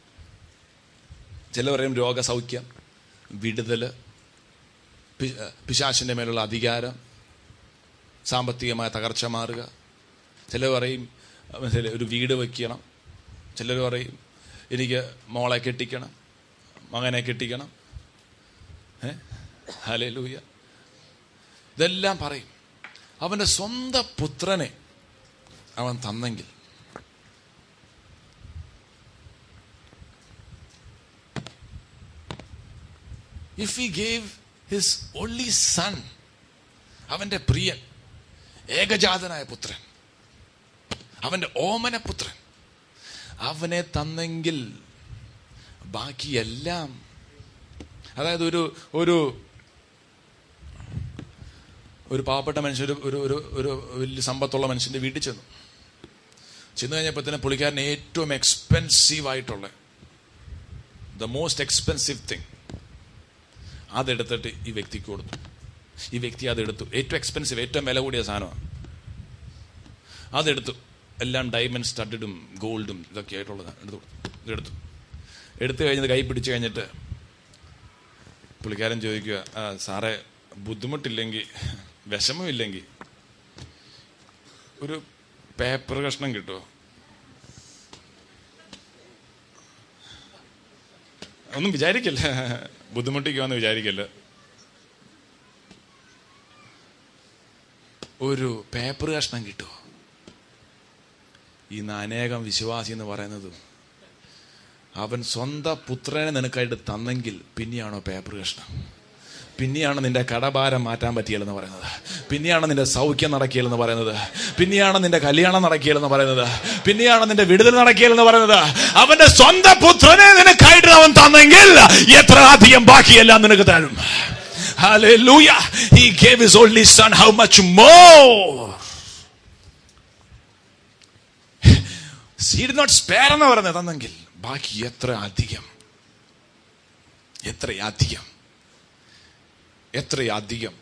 ചില പറയും രോഗസൗഖ്യം വിടുതല് പി- പിശാചിന്റെ മേലുള്ള അധികാരം സാമ്പത്തികമായ തകർച്ച മാറുക ചിലർ പറയും മനസ്സിലെ ഒരു വീട് വയ്ക്കണം ചിലർ പറയും എനിക്ക് മോളെ കെട്ടിക്കണം മകനെ കെട്ടിക്കണം ഏ ഹലൂയ ഇതെല്ലാം പറയും അവന്റെ സ്വന്തം പുത്രനെ അവൻ തന്നെങ്കിൽ if he gave his only son അവന്റെ പ്രിയൻ ഏകജാതനായ പുത്രൻ അവന്റെ ഓമന പുത്രൻ അവനെ തന്നെങ്കിൽ ബാക്കിയെല്ലാം അതായത് ഒരു ഒരു ഒരു പാവപ്പെട്ട മനുഷ്യർ ഒരു ഒരു ഒരു വലിയ സമ്പത്തുള്ള മനുഷ്യന്റെ വീട്ടിൽ ചെന്നു ചെന്ന് കഴിഞ്ഞപ്പോൾ തന്നെ പുള്ളിക്കാരൻ ഏറ്റവും എക്സ്പെൻസീവ് ആയിട്ടുള്ള ദ മോസ്റ്റ് എക്സ്പെൻസീവ് തിങ് അതെടുത്തിട്ട് ഈ വ്യക്തിക്ക് കൊടുത്തു ഈ വ്യക്തി അതെടുത്തു ഏറ്റവും എക്സ്പെൻസീവ് ഏറ്റവും വില കൂടിയ സാധനമാണ് അതെടുത്തു എല്ലാം ഡയമണ്ട് സ്റ്റഡഡും ഗോൾഡും ഇതൊക്കെ ആയിട്ടുള്ളതാണ് എടുത്തു ഇതെടുത്തു എടുത്തു കഴിഞ്ഞത് കൈ പിടിച്ചു കഴിഞ്ഞിട്ട് പുള്ളിക്കാരൻ ചോദിക്കുക "ആ, സാറേ ബുദ്ധിമുട്ടില്ലെങ്കിൽ വിഷമമില്ലെങ്കിൽ ഒരു പേപ്പർ കഷ്ണം കിട്ടുമോ ഒന്നും വിചാരിക്കില്ല ബുദ്ധിമുട്ടിക്കുമെന്ന് വിചാരിക്കില്ല ഒരു പേപ്പർ കഷ്ണം കിട്ടുമോ ഈ അനേകം വിശ്വാസി എന്ന് പറയുന്നത് അവൻ സ്വന്തം പുത്രനെ നിനക്കായിട്ട് തന്നെങ്കിൽ പിന്നെയാണോ പേപ്പർ കഷ്ണം പിന്നെയാണ് നിന്റെ കടഭാരം മാറ്റാൻ പറ്റിയല്ലെന്ന് പറയുന്നത് പിന്നെയാണ് നിന്റെ സൗഖ്യം നടക്കിയല്ലെന്ന് പറയുന്നത് പിന്നെയാണ് നിന്റെ കല്യാണം നടക്കിയല്ലെന്ന് പറയുന്നത് പിന്നെയാണ് നിന്റെ വിടുതൽ നടക്കിയല്ലെന്ന് പറയുന്നത് അവന്റെ സ്വന്തം പുത്രനെ നിനക്കായിട്ട് അവൻ തന്നെങ്കിൽ എത്ര അധികം ബാക്കിയെല്ലാം നിനക്ക് തരും Hallelujah. He gave his only son. How much more? He did not spare എന്ന് പറയുന്നത് തന്നെങ്കിൽ ബാക്കി എത്ര അധികം എത്ര അധികം എത്ര അധികം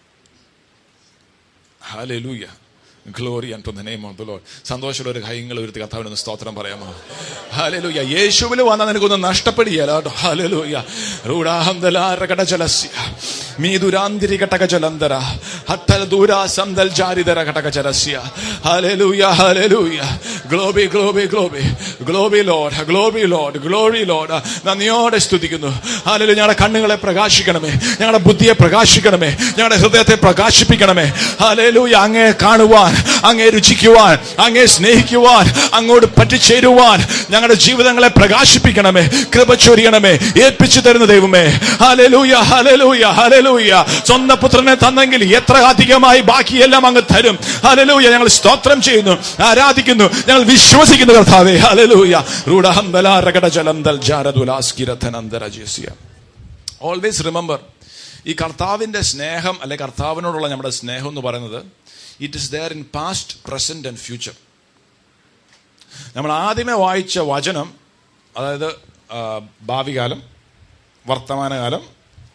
ഹാലൂയ glory unto the name of the Lord സന്തോഷമുള്ള ഒരു കൈങ്ങൾ ഉയർത്തി കർത്താവിനൊന്ന് സ്തോത്രം പറയാമോ ഹാലലൂയ യേശുവിൽ വന്നാൽ നിനക്കൊന്നും നഷ്ടപ്പെടുകയല്ല കേട്ടോ ഹാലലൂയ റൂഡാഹന്തലാരകടജലസ്യ മീദുരാന്തിരി കടകജലന്തര ഹത്തൽ ദൂരാസന്തൽ ജാരിതര കടകജലസ്യ ഹാലലൂയ ഹാലലൂയ ഗ്ലോബി ഗ്ലോബി ഗ്ലോബി ഗ്ലോബി ലോഡ് ഗ്ലോബി ലോഡ് ഗ്ലോറി ലോഡ് നന്ദിയോടെ സ്തുതിക്കുന്നു ഹാലലു ഞങ്ങളുടെ കണ്ണുകളെ പ്രകാശിക്കണമേ ഞങ്ങളുടെ ബുദ്ധിയെ പ്രകാശിക്കണമേ ഞങ്ങളുടെ ഹൃദയത്തെ പ്രകാശിപ്പിക്കണമേ ഹാലലൂയ അങ്ങേ കാണുവാൻ അങ്ങേ രുചിക്കുവാൻ അങ്ങേ സ്നേഹിക്കുവാൻ അങ്ങോട്ട് പറ്റിച്ചേരുവാൻ ഞങ്ങളുടെ ജീവിതങ്ങളെ പ്രകാശിപ്പിക്കണമേ കൃപ ചൊരിയണമേ ഏൽപ്പിച്ചു തരുന്ന ദൈവമേ ഹാലലൂയ ഹാലലൂയ ഹാലലൂയ സ്വന്തം പുത്രനെ തന്നെങ്കിൽ എത്ര അധികമായി ബാക്കിയെല്ലാം അങ്ങ് തരും ഹാലലൂയ ഞങ്ങൾ സ്തോത്രം ചെയ്യുന്നു ആരാധിക്കുന്നു ഞങ്ങൾ വിശ്വസിക്കുന്നു കർത്താവേ ഹാലലൂയ റൂഢഹംബലാരകട ജലന്തൽ ജാരദുലാസ്കിരഥനന്തരജസ്യ ഓൾവേസ് റിമെമ്പർ ഈ കർത്താവിന്റെ സ്നേഹം അല്ലെ കർത്താവിനോടുള്ള നമ്മുടെ സ്നേഹം എന്ന് പറയുന്നത് it is there in past present and future നമ്മൾ ആദ്യമേ വായിച്ച വചനം അതായത് ആ, ഭാവികാലം വർത്തമാനകാലം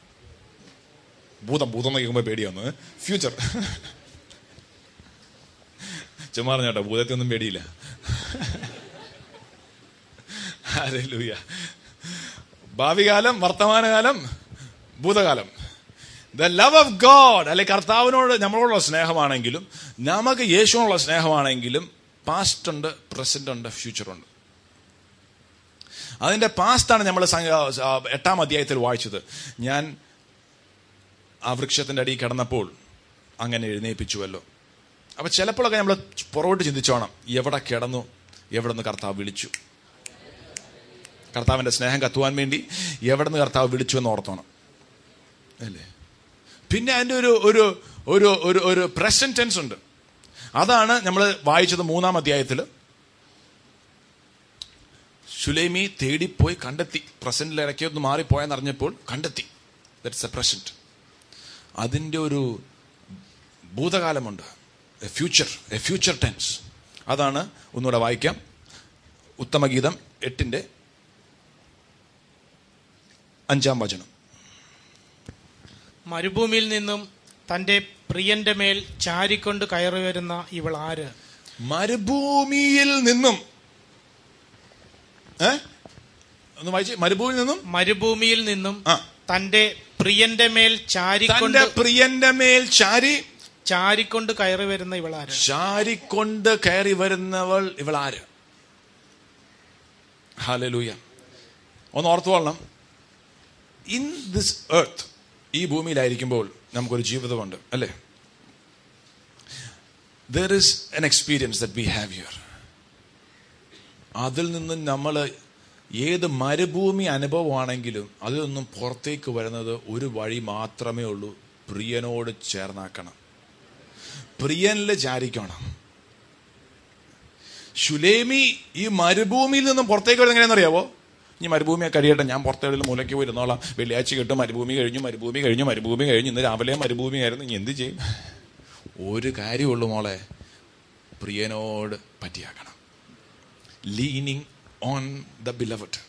ഭൂതം ഭൂതം എന്ന് കേൾക്കുമ്പോൾ പേടിയാന്ന് ഫ്യൂച്ചർ ചുമ്മാ പറഞ്ഞോട്ടോ ഭൂതത്തെ ഒന്നും പേടിയില്ല ഹല്ലേലൂയ. ഭാവികാലം വർത്തമാനകാലം ഭൂതകാലം ദ ലവ് ഓഫ് ഗോഡ് അല്ലെ കർത്താവിനോട് നമ്മളോടുള്ള സ്നേഹമാണെങ്കിലും നമുക്ക് യേശുവിനുള്ള സ്നേഹമാണെങ്കിലും പാസ്റ്റ് ഉണ്ട് പ്രസന്റ് ഉണ്ട് ഫ്യൂച്ചർ ഉണ്ട് അതിന്റെ പാസ്റ്റാണ് നമ്മൾ എട്ടാം അധ്യായത്തിൽ വായിച്ചത് ഞാൻ ആ വൃക്ഷത്തിന്റെ അടിയിൽ കിടന്നപ്പോൾ അങ്ങനെ എഴുന്നേൽപ്പിച്ചുവല്ലോ അപ്പൊ ചിലപ്പോഴൊക്കെ നമ്മൾ പുറകോട്ട് ചിന്തിച്ചോണം എവിടെ കിടന്നു എവിടെ നിന്ന് കർത്താവ് വിളിച്ചു കർത്താവിന്റെ സ്നേഹം കത്തുവാൻ വേണ്ടി എവിടെ നിന്ന് കർത്താവ് വിളിച്ചു എന്ന് ഓർത്തോണം അല്ലേ പിന്നെ അതിന്റെ ഒരു ഒരു ഒരു ഒരു ഒരു പ്രസന്റ് ടെൻസ് ഉണ്ട് അതാണ് നമ്മൾ വായിച്ചത് മൂന്നാം അധ്യായത്തിൽ സുലൈമി തേടിപ്പോയി കണ്ടെത്തി പ്രസന്റിൽ ഇടയ്ക്ക് ഒന്ന് മാറിപ്പോയെന്ന് അറിഞ്ഞപ്പോൾ കണ്ടെത്തി ദറ്റ്സ് എ പ്രസന്റ് അതിൻ്റെ ഒരു ഭൂതകാലമുണ്ട് a future a future tense അതാണ് ഒന്നുകൂടെ വായിക്കാം ഉത്തമഗീതം എട്ടിന്റെ അഞ്ചാം വചനം മരുഭൂമിയിൽ നിന്നും തന്റെ പ്രിയന്റെ മേൽ ചാരിക്കൊണ്ട് കയറി വരുന്ന ഇവൾ ആര് മരുഭൂമിയിൽ നിന്നും ഏ ഒന്ന് വായിച്ചേ മരുഭൂമിയിൽ നിന്നും മരുഭൂമിയിൽ നിന്നും ആ. തന്റെ പ്രിയന്റെ മേൽ ചാരിക്കൊണ്ട് തന്റെ പ്രിയന്റെ മേൽ ചാരി ചാരിക്കൊണ്ട് കയറി വരുന്ന ഇവൾ ആര് ചാരിക്കൊണ്ട് കയറി വരുന്നവൾ ഇവളാര് ഹാലലൂയ ഒന്ന് ഓർത്തുകൊള്ളണം ഇൻ ദിസ് എർത്ത് ഈ ഭൂമിയിലായിരിക്കുമ്പോൾ നമുക്കൊരു ജീവിതമുണ്ട് അല്ലേ there is an experience that we have your അതിൽ നിന്നും നമ്മൾ ഏത് മരുഭൂമി അനുഭവമാണെങ്കിലും അതിൽ നിന്നും പുറത്തേക്ക് വരുന്നത് ഒരു വഴി മാത്രമേ ഉള്ളൂ പ്രിയനോട് ചേർന്നാക്കണം പ്രിയനിൽ ചാരിക്കണം ശുലേമി ഈ മരുഭൂമിയിൽ നിന്നും പുറത്തേക്ക് വരുന്നത് എങ്ങനെയാണെന്നറിയാവോ ഇനി മരുഭൂമിയെ കഴിയട്ടെ ഞാൻ പുറത്തേടിൽ മൂലയ്ക്ക് പോയി ഇരുന്നോളാം വെള്ളിയാഴ്ച കിട്ടും മരുഭൂമി കഴിഞ്ഞു മരുഭൂമി കഴിഞ്ഞു മരുഭൂമി കഴിഞ്ഞു ഇന്ന് രാവിലെ മരുഭൂമി ആയിരുന്നു ഇനി എന്ത് ചെയ്യും ഒരു കാര്യമുള്ളൂ മോളെ പ്രിയനോട് പറ്റിയാക്കണം ലീനിങ് ഓൺ ദ ബിലവട്ട്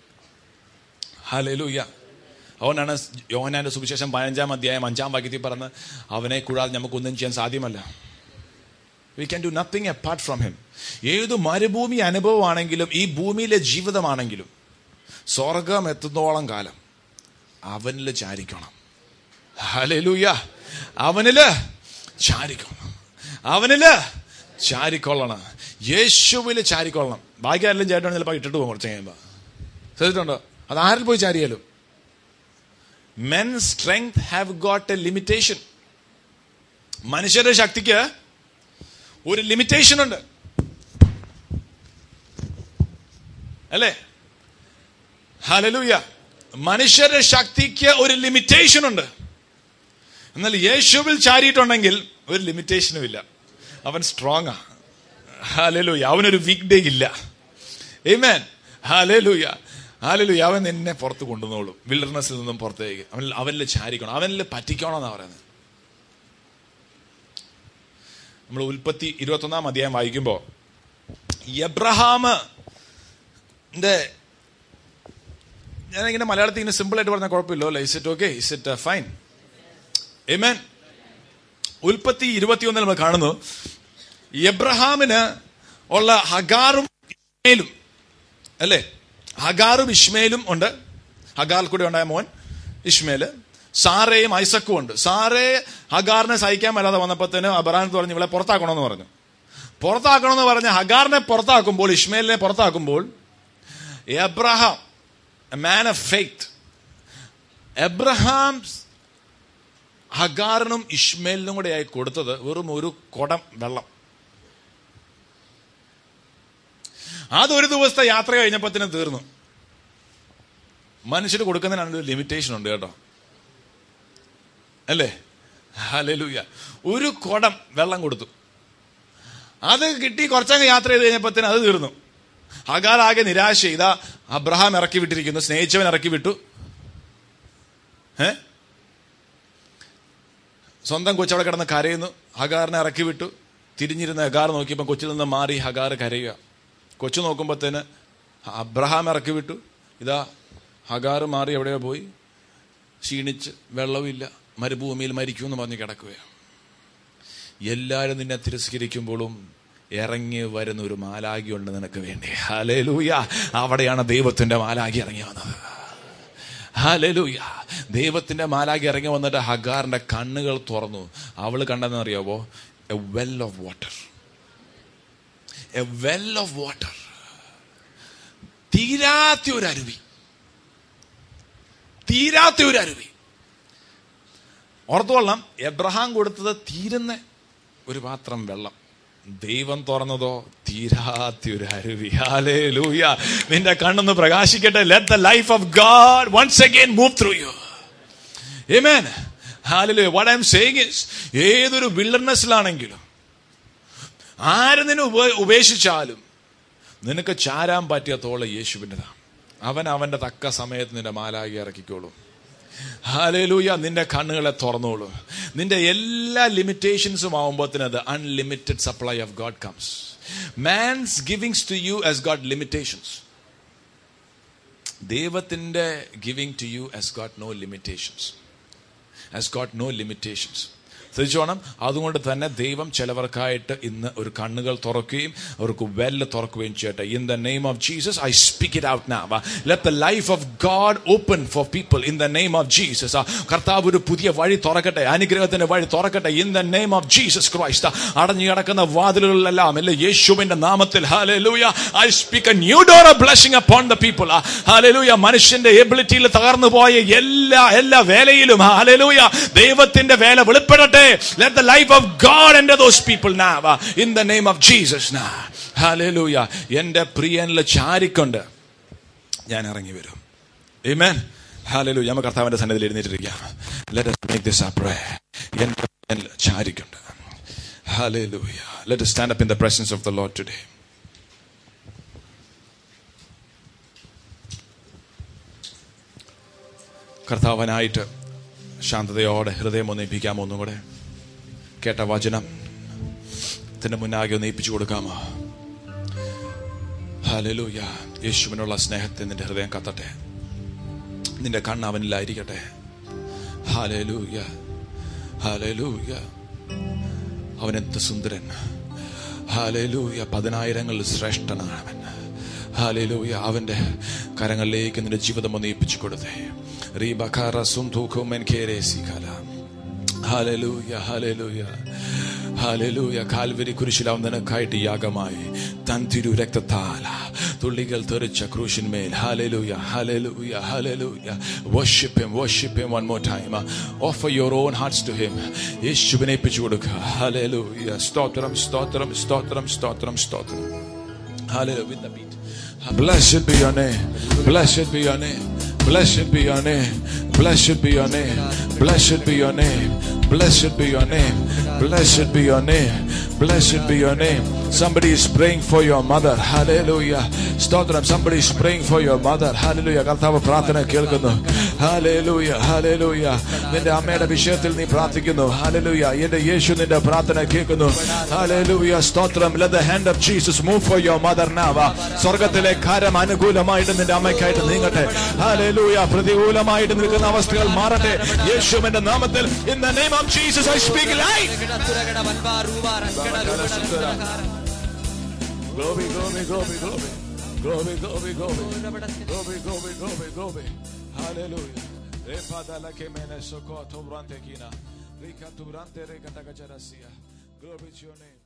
ഹലൂയ അവനാണ് യോഹനാന്റെ സുവിശേഷം പതിനഞ്ചാം അധ്യായം അഞ്ചാം വാക്യത്തിൽ പറഞ്ഞ് അവനെ കൂടാതെ നമുക്കൊന്നും ചെയ്യാൻ സാധ്യമല്ല we can do nothing apart from him ഏത് മരുഭൂമി അനുഭവമാണെങ്കിലും ഈ ഭൂമിയിലെ ജീവിതമാണെങ്കിലും സ്വർഗം എത്തുന്നോളം കാലം അവനിൽ ചാരിക്കണം ഹലൂയ അവനില് ചാരിക്കണം അവനില് ചാരിക്കൊള്ളണം യേശുവില് ചാരിക്കൊള്ളണം ബാക്കി ആരെല്ലാം ചേട്ടൻ ചിലപ്പോൾ ഇട്ടിട്ട് പോകും കുറച്ച് കഴിയുമ്പോൾ ശ്രദ്ധിച്ചിട്ടുണ്ടോ അത് ആരിൽ പോയി ചാരിയാലും men strength have got a limitation മനുഷ്യരുടെ ശക്തിക്ക് ഒരു ലിമിറ്റേഷൻ ഉണ്ട് അല്ലേ ഹലലൂയ മനുഷ്യരുടെ ശക്തിക്ക് ഒരു ലിമിറ്റേഷൻ ഉണ്ട് എന്നാൽ യേശുവിൽ ചാരിയിട്ടുണ്ടെങ്കിൽ ഒരു ലിമിറ്റേഷനും ഇല്ല അവൻ സ്ട്രോങ് ആ ഹാലലൂയ അവനൊരു വീക്ക് ഡേ ഇല്ല ഏമേൻ ഹാലലൂയ ഹാലലൂയ അവൻ നിന്നെ പുറത്ത് കൊണ്ടുവന്നോളും വിൽഡർനെസ്സിൽ നിന്നും പുറത്തേക്ക് അവൻ അവനിൽ ചാരിക്കണം അവനിൽ പറ്റിക്കണം എന്നാ പറയുന്നത് നമ്മൾ ഉൽപ്പത്തി ഇരുപത്തൊന്നാം അധ്യായം വായിക്കുമ്പോൾ എബ്രഹാമിന്റെ ഞാനിങ്ങനെ മലയാളത്തിൽ ഇങ്ങനെ സിമ്പിൾ ആയിട്ട് പറഞ്ഞാൽ കുഴപ്പമില്ലോ അല്ലേ is it okay is it fine ഏമേൻ ഉൽപ്പത്തി ഇരുപത്തിയൊന്നിൽ നമ്മൾ കാണുന്നു എബ്രഹാമിന് ഉള്ള ഹഗാറും ഇഷ്മേലും അല്ലേ ഹഗാറും ഇഷ്മേലും ഉണ്ട് ഹഗാറിൽ കൂടെ ഉണ്ടായ മോൻ ഇഷ്മേല് സാറയും ഐസക്കും ഉണ്ട് സാറേ ഹഗാറിനെ സഹിക്കാൻ മേലാതെ വന്നപ്പോഴത്തേന് അബ്രഹാം പറഞ്ഞു ഇവളെ പുറത്താക്കണമെന്ന് പറഞ്ഞു പുറത്താക്കണമെന്ന് പറഞ്ഞ് ഹഗാറിനെ പുറത്താക്കുമ്പോൾ ഇഷ്മേലിനെ പുറത്താക്കുമ്പോൾ Abraham man of faith Abraham ഹഗാറിനും ഇഷ്മേലിനും കൂടെ ആയി കൊടുത്തത് വെറും ഒരു കുടം വെള്ളം അതൊരു ദിവസത്തെ യാത്ര കഴിഞ്ഞപ്പത്തിന് തീർന്നു മനുഷ്യർ കൊടുക്കുന്നതിനാണ് ഒരു ലിമിറ്റേഷൻ ഉണ്ട് കേട്ടോ അല്ലേ ഹലലൂയ ഒരു കുടം വെള്ളം കൊടുത്തു അത് കിട്ടി കുറച്ചങ്ങ് യാത്ര ചെയ്ത് കഴിഞ്ഞപ്പത്തിന് അത് തീർന്നു ഹഗാർ ആകെ നിരാശ ഇതാ അബ്രഹാം ഇറക്കി വിട്ടിരിക്കുന്നു സ്നേഹിച്ചവൻ ഇറക്കി വിട്ടു ഏ സ്വന്തം കൊച്ചവിടെ കിടന്ന് കരയുന്നു ഹഗാറിനെ ഇറക്കി വിട്ടു തിരിഞ്ഞിരുന്ന ഹഗാർ നോക്കിയപ്പോൾ കൊച്ചിൽ നിന്ന് മാറി ഹഗാർ കരയുക കൊച്ചു നോക്കുമ്പോഴത്തേന് അബ്രഹാം ഇറക്കി വിട്ടു ഇതാ ഹഗാർ മാറി എവിടെയോ പോയി ക്ഷീണിച്ച് വെള്ളമില്ല മരുഭൂമിയിൽ മരിക്കുമെന്ന് പറഞ്ഞ് കിടക്കുകയാണ് എല്ലാവരും നിന്നെ തിരസ്കരിക്കുമ്പോഴും ഇറങ്ങി വരുന്ന ഒരു മാലാകി ഉണ്ട് നിനക്ക് വേണ്ടി ഹലലൂയ അവിടെയാണ് ദൈവത്തിന്റെ മാലാകി ഇറങ്ങി വന്നത് ഹലലൂയ ദൈവത്തിന്റെ മാലാകി ഇറങ്ങി വന്നിട്ട് ഹഗാറിന്റെ കണ്ണുകൾ തുറന്നു അവള് കണ്ടെന്ന് അറിയാവോ a well of water a well of water തീരാത്ത ഒരു അരുവി തീരാത്ത ഒരു അരുവി ഓർത്തുകൊള്ളാം എബ്രഹാം കൊടുത്തത് തീരുന്ന ഒരു പാത്രം വെള്ളം ദൈവം തുറന്നതോ തീരാത്ത ഒരു അരുവി ഹാലേ ലൂയ നിന്റെ കണ്ണൊന്ന് പ്രകാശിക്കട്ടെ let the life of God once again move through you Amen. Hallelujah. What I'm saying is, ഏതൊരു വിൽഡർനെസ്സിലാണെങ്കിലും ആര് നിന്നെ ഉപ- ഉപേക്ഷിച്ചാലും നിനക്ക് ചാരാൻ പറ്റിയ തോള് യേശുവിൻ്റെതാണ് അവൻ അവന്റെ തക്ക സമയത്ത് നിന്റെ മാലാകി ഇറക്കിക്കോളും ഹാലേലൂയ നിന്റെ കണ്ണുകളെ തുറന്നോളൂ നിന്റെ എല്ലാ ലിമിറ്റേഷൻസും ആവുമ്പോഴത്തേനത് unlimited supply of God comes man's givings to you as God limitations ദൈവത്തിന്റെ giving to you as got no limitations has got no limitations ശ്രദ്ധിച്ചോണം അതുകൊണ്ട് തന്നെ ദൈവം ചിലവർക്കായിട്ട് ഇന്ന് ഒരു കണ്ണുകൾ തുറക്കുകയും അവർക്ക് വെല്ല് തുറക്കുകയും ചെയ്യട്ടെ in the name of Jesus I speak it out നാ let the life of God open for people in the name of Jesus കർത്താവ് ഒരു പുതിയ വഴി തുറക്കട്ടെ അനുഗ്രഹത്തിന്റെ വഴി തുറക്കട്ടെ in the name of Jesus Christ അടഞ്ഞു കിടക്കുന്ന വാതിലുകളിലെല്ലാം അല്ലെ യേശുവിന്റെ നാമത്തിൽ hallelujah I speak a new door of blessing upon the people hallelujah മനുഷ്യന്റെ എബിലിറ്റിയിൽ തകർന്നു പോയ എല്ലാ എല്ലാ വേലയിലും ഹാലലൂയ ദൈവത്തിന്റെ വേല വെളിപ്പെടട്ടെ let the life of God and those people നാ in the name of Jesus നാ ഹാലലൂയ എന്റെ പ്രിയനിൽ ചാരിക്കൊണ്ട് ഞാൻ ഇറങ്ങി വരും Amen. Hallelujah. നമുക്ക് കർത്താവിന്റെ സന്നിധിയിൽ എഴുന്നേറ്റിരിക്കാം Let us make this our prayer. എന്റെ പ്രിയനിൽ ചാരിക്കൊണ്ട് Hallelujah. Let us stand up in the presence of the Lord today. കർത്താവനായിട്ട് ശാന്തതയോടെ ഹൃദയം ഒന്നിപ്പിക്കാമോ ഒന്നും കൂടെ കേട്ട വചനം ത്തിന്റെ മുന്നാകെ ഒന്ന് ഏൽപ്പിച്ചു കൊടുക്കാമോ ഹാലലൂയ യേശുവിനുള്ള സ്നേഹത്തെ നിന്റെ ഹൃദയം കത്തട്ടെ നിന്റെ കണ്ണ് അവനിലായിരിക്കട്ടെ ഹാലലൂയ ഹാലലൂയ അവൻ എന്ത് സുന്ദരൻ ഹാലലൂയ പതിനായിരങ്ങളിൽ ശ്രേഷ്ഠനാണ് അവൻ ഹാലലൂയ അവന്റെ കരങ്ങളിലേക്ക് നിന്റെ ജീവിതം ഒന്ന് ഏൽപ്പിച്ചു കൊടുത്തേ റീബക്കാറ സുന്തൂക്കുമെൻ കേരേസി കല ഹാലലൂയ ഹാലലൂയ ഹാലലൂയ കാൽവരി കുരിശിൽ അവൻ നിനക്കായിട്ട് യാഗമായി തൻ തിരു രക്തത്താൽ തുള്ളികൾ തെറിച്ച ക്രൂശിന്മേൽ hallelujah hallelujah hallelujah worship him worship him one more time offer your own hearts to him യേശുവിനെ ഏൽപ്പിച്ചു കൊടുക്കുക ഹാലലൂയ സ്തോത്രം സ്തോത്രം സ്തോത്രം സ്തോത്രം സ്തോത്രം Hallelujah. With the beat. Blessed be your name. Blessed be your name. Blessed be your name. Blessed be your name. Blessed be your name. Blessed be your name. Blessed be your name. Blessed be your name. Somebody is praying for your mother. Hallelujah. സ്തോത്രം somebody is praying for your mother. Hallelujah. കർത്താവ് പ്രാർത്ഥന കേൾക്കുന്നു. Hallelujah. Hallelujah. നിന്റെ അമ്മയുടെ വിഷയത്തിൽ നീ പ്രാർത്ഥിക്കുന്നു. Hallelujah. എന്റെ യേശു നിന്റെ പ്രാർത്ഥന കേൾക്കുന്നു. Hallelujah. സ്തോത്രം. Let the hand of Jesus move for your mother now. സ്വർഗത്തിലെ കാര്യം അനുകൂലമായിട്ട് നിന്റെ അമ്മയ്ക്കായിട്ട് നീങ്ങട്ടെ. Hallelujah. പ്രതികൂലമായിട്ട് നിൽക്കുന്ന അവസ്ഥകൾ മാറട്ടെ. യേശുവിന്റെ നാമത്തിൽ in the name of Jesus I speak life. Glory, glory, glory, glory. Glory, glory, glory. Glory, glory, glory, glory. Hallelujah. Repadala que mene sokoto brante kina. Rika tu brante rekata kacharasia. Glory to your name.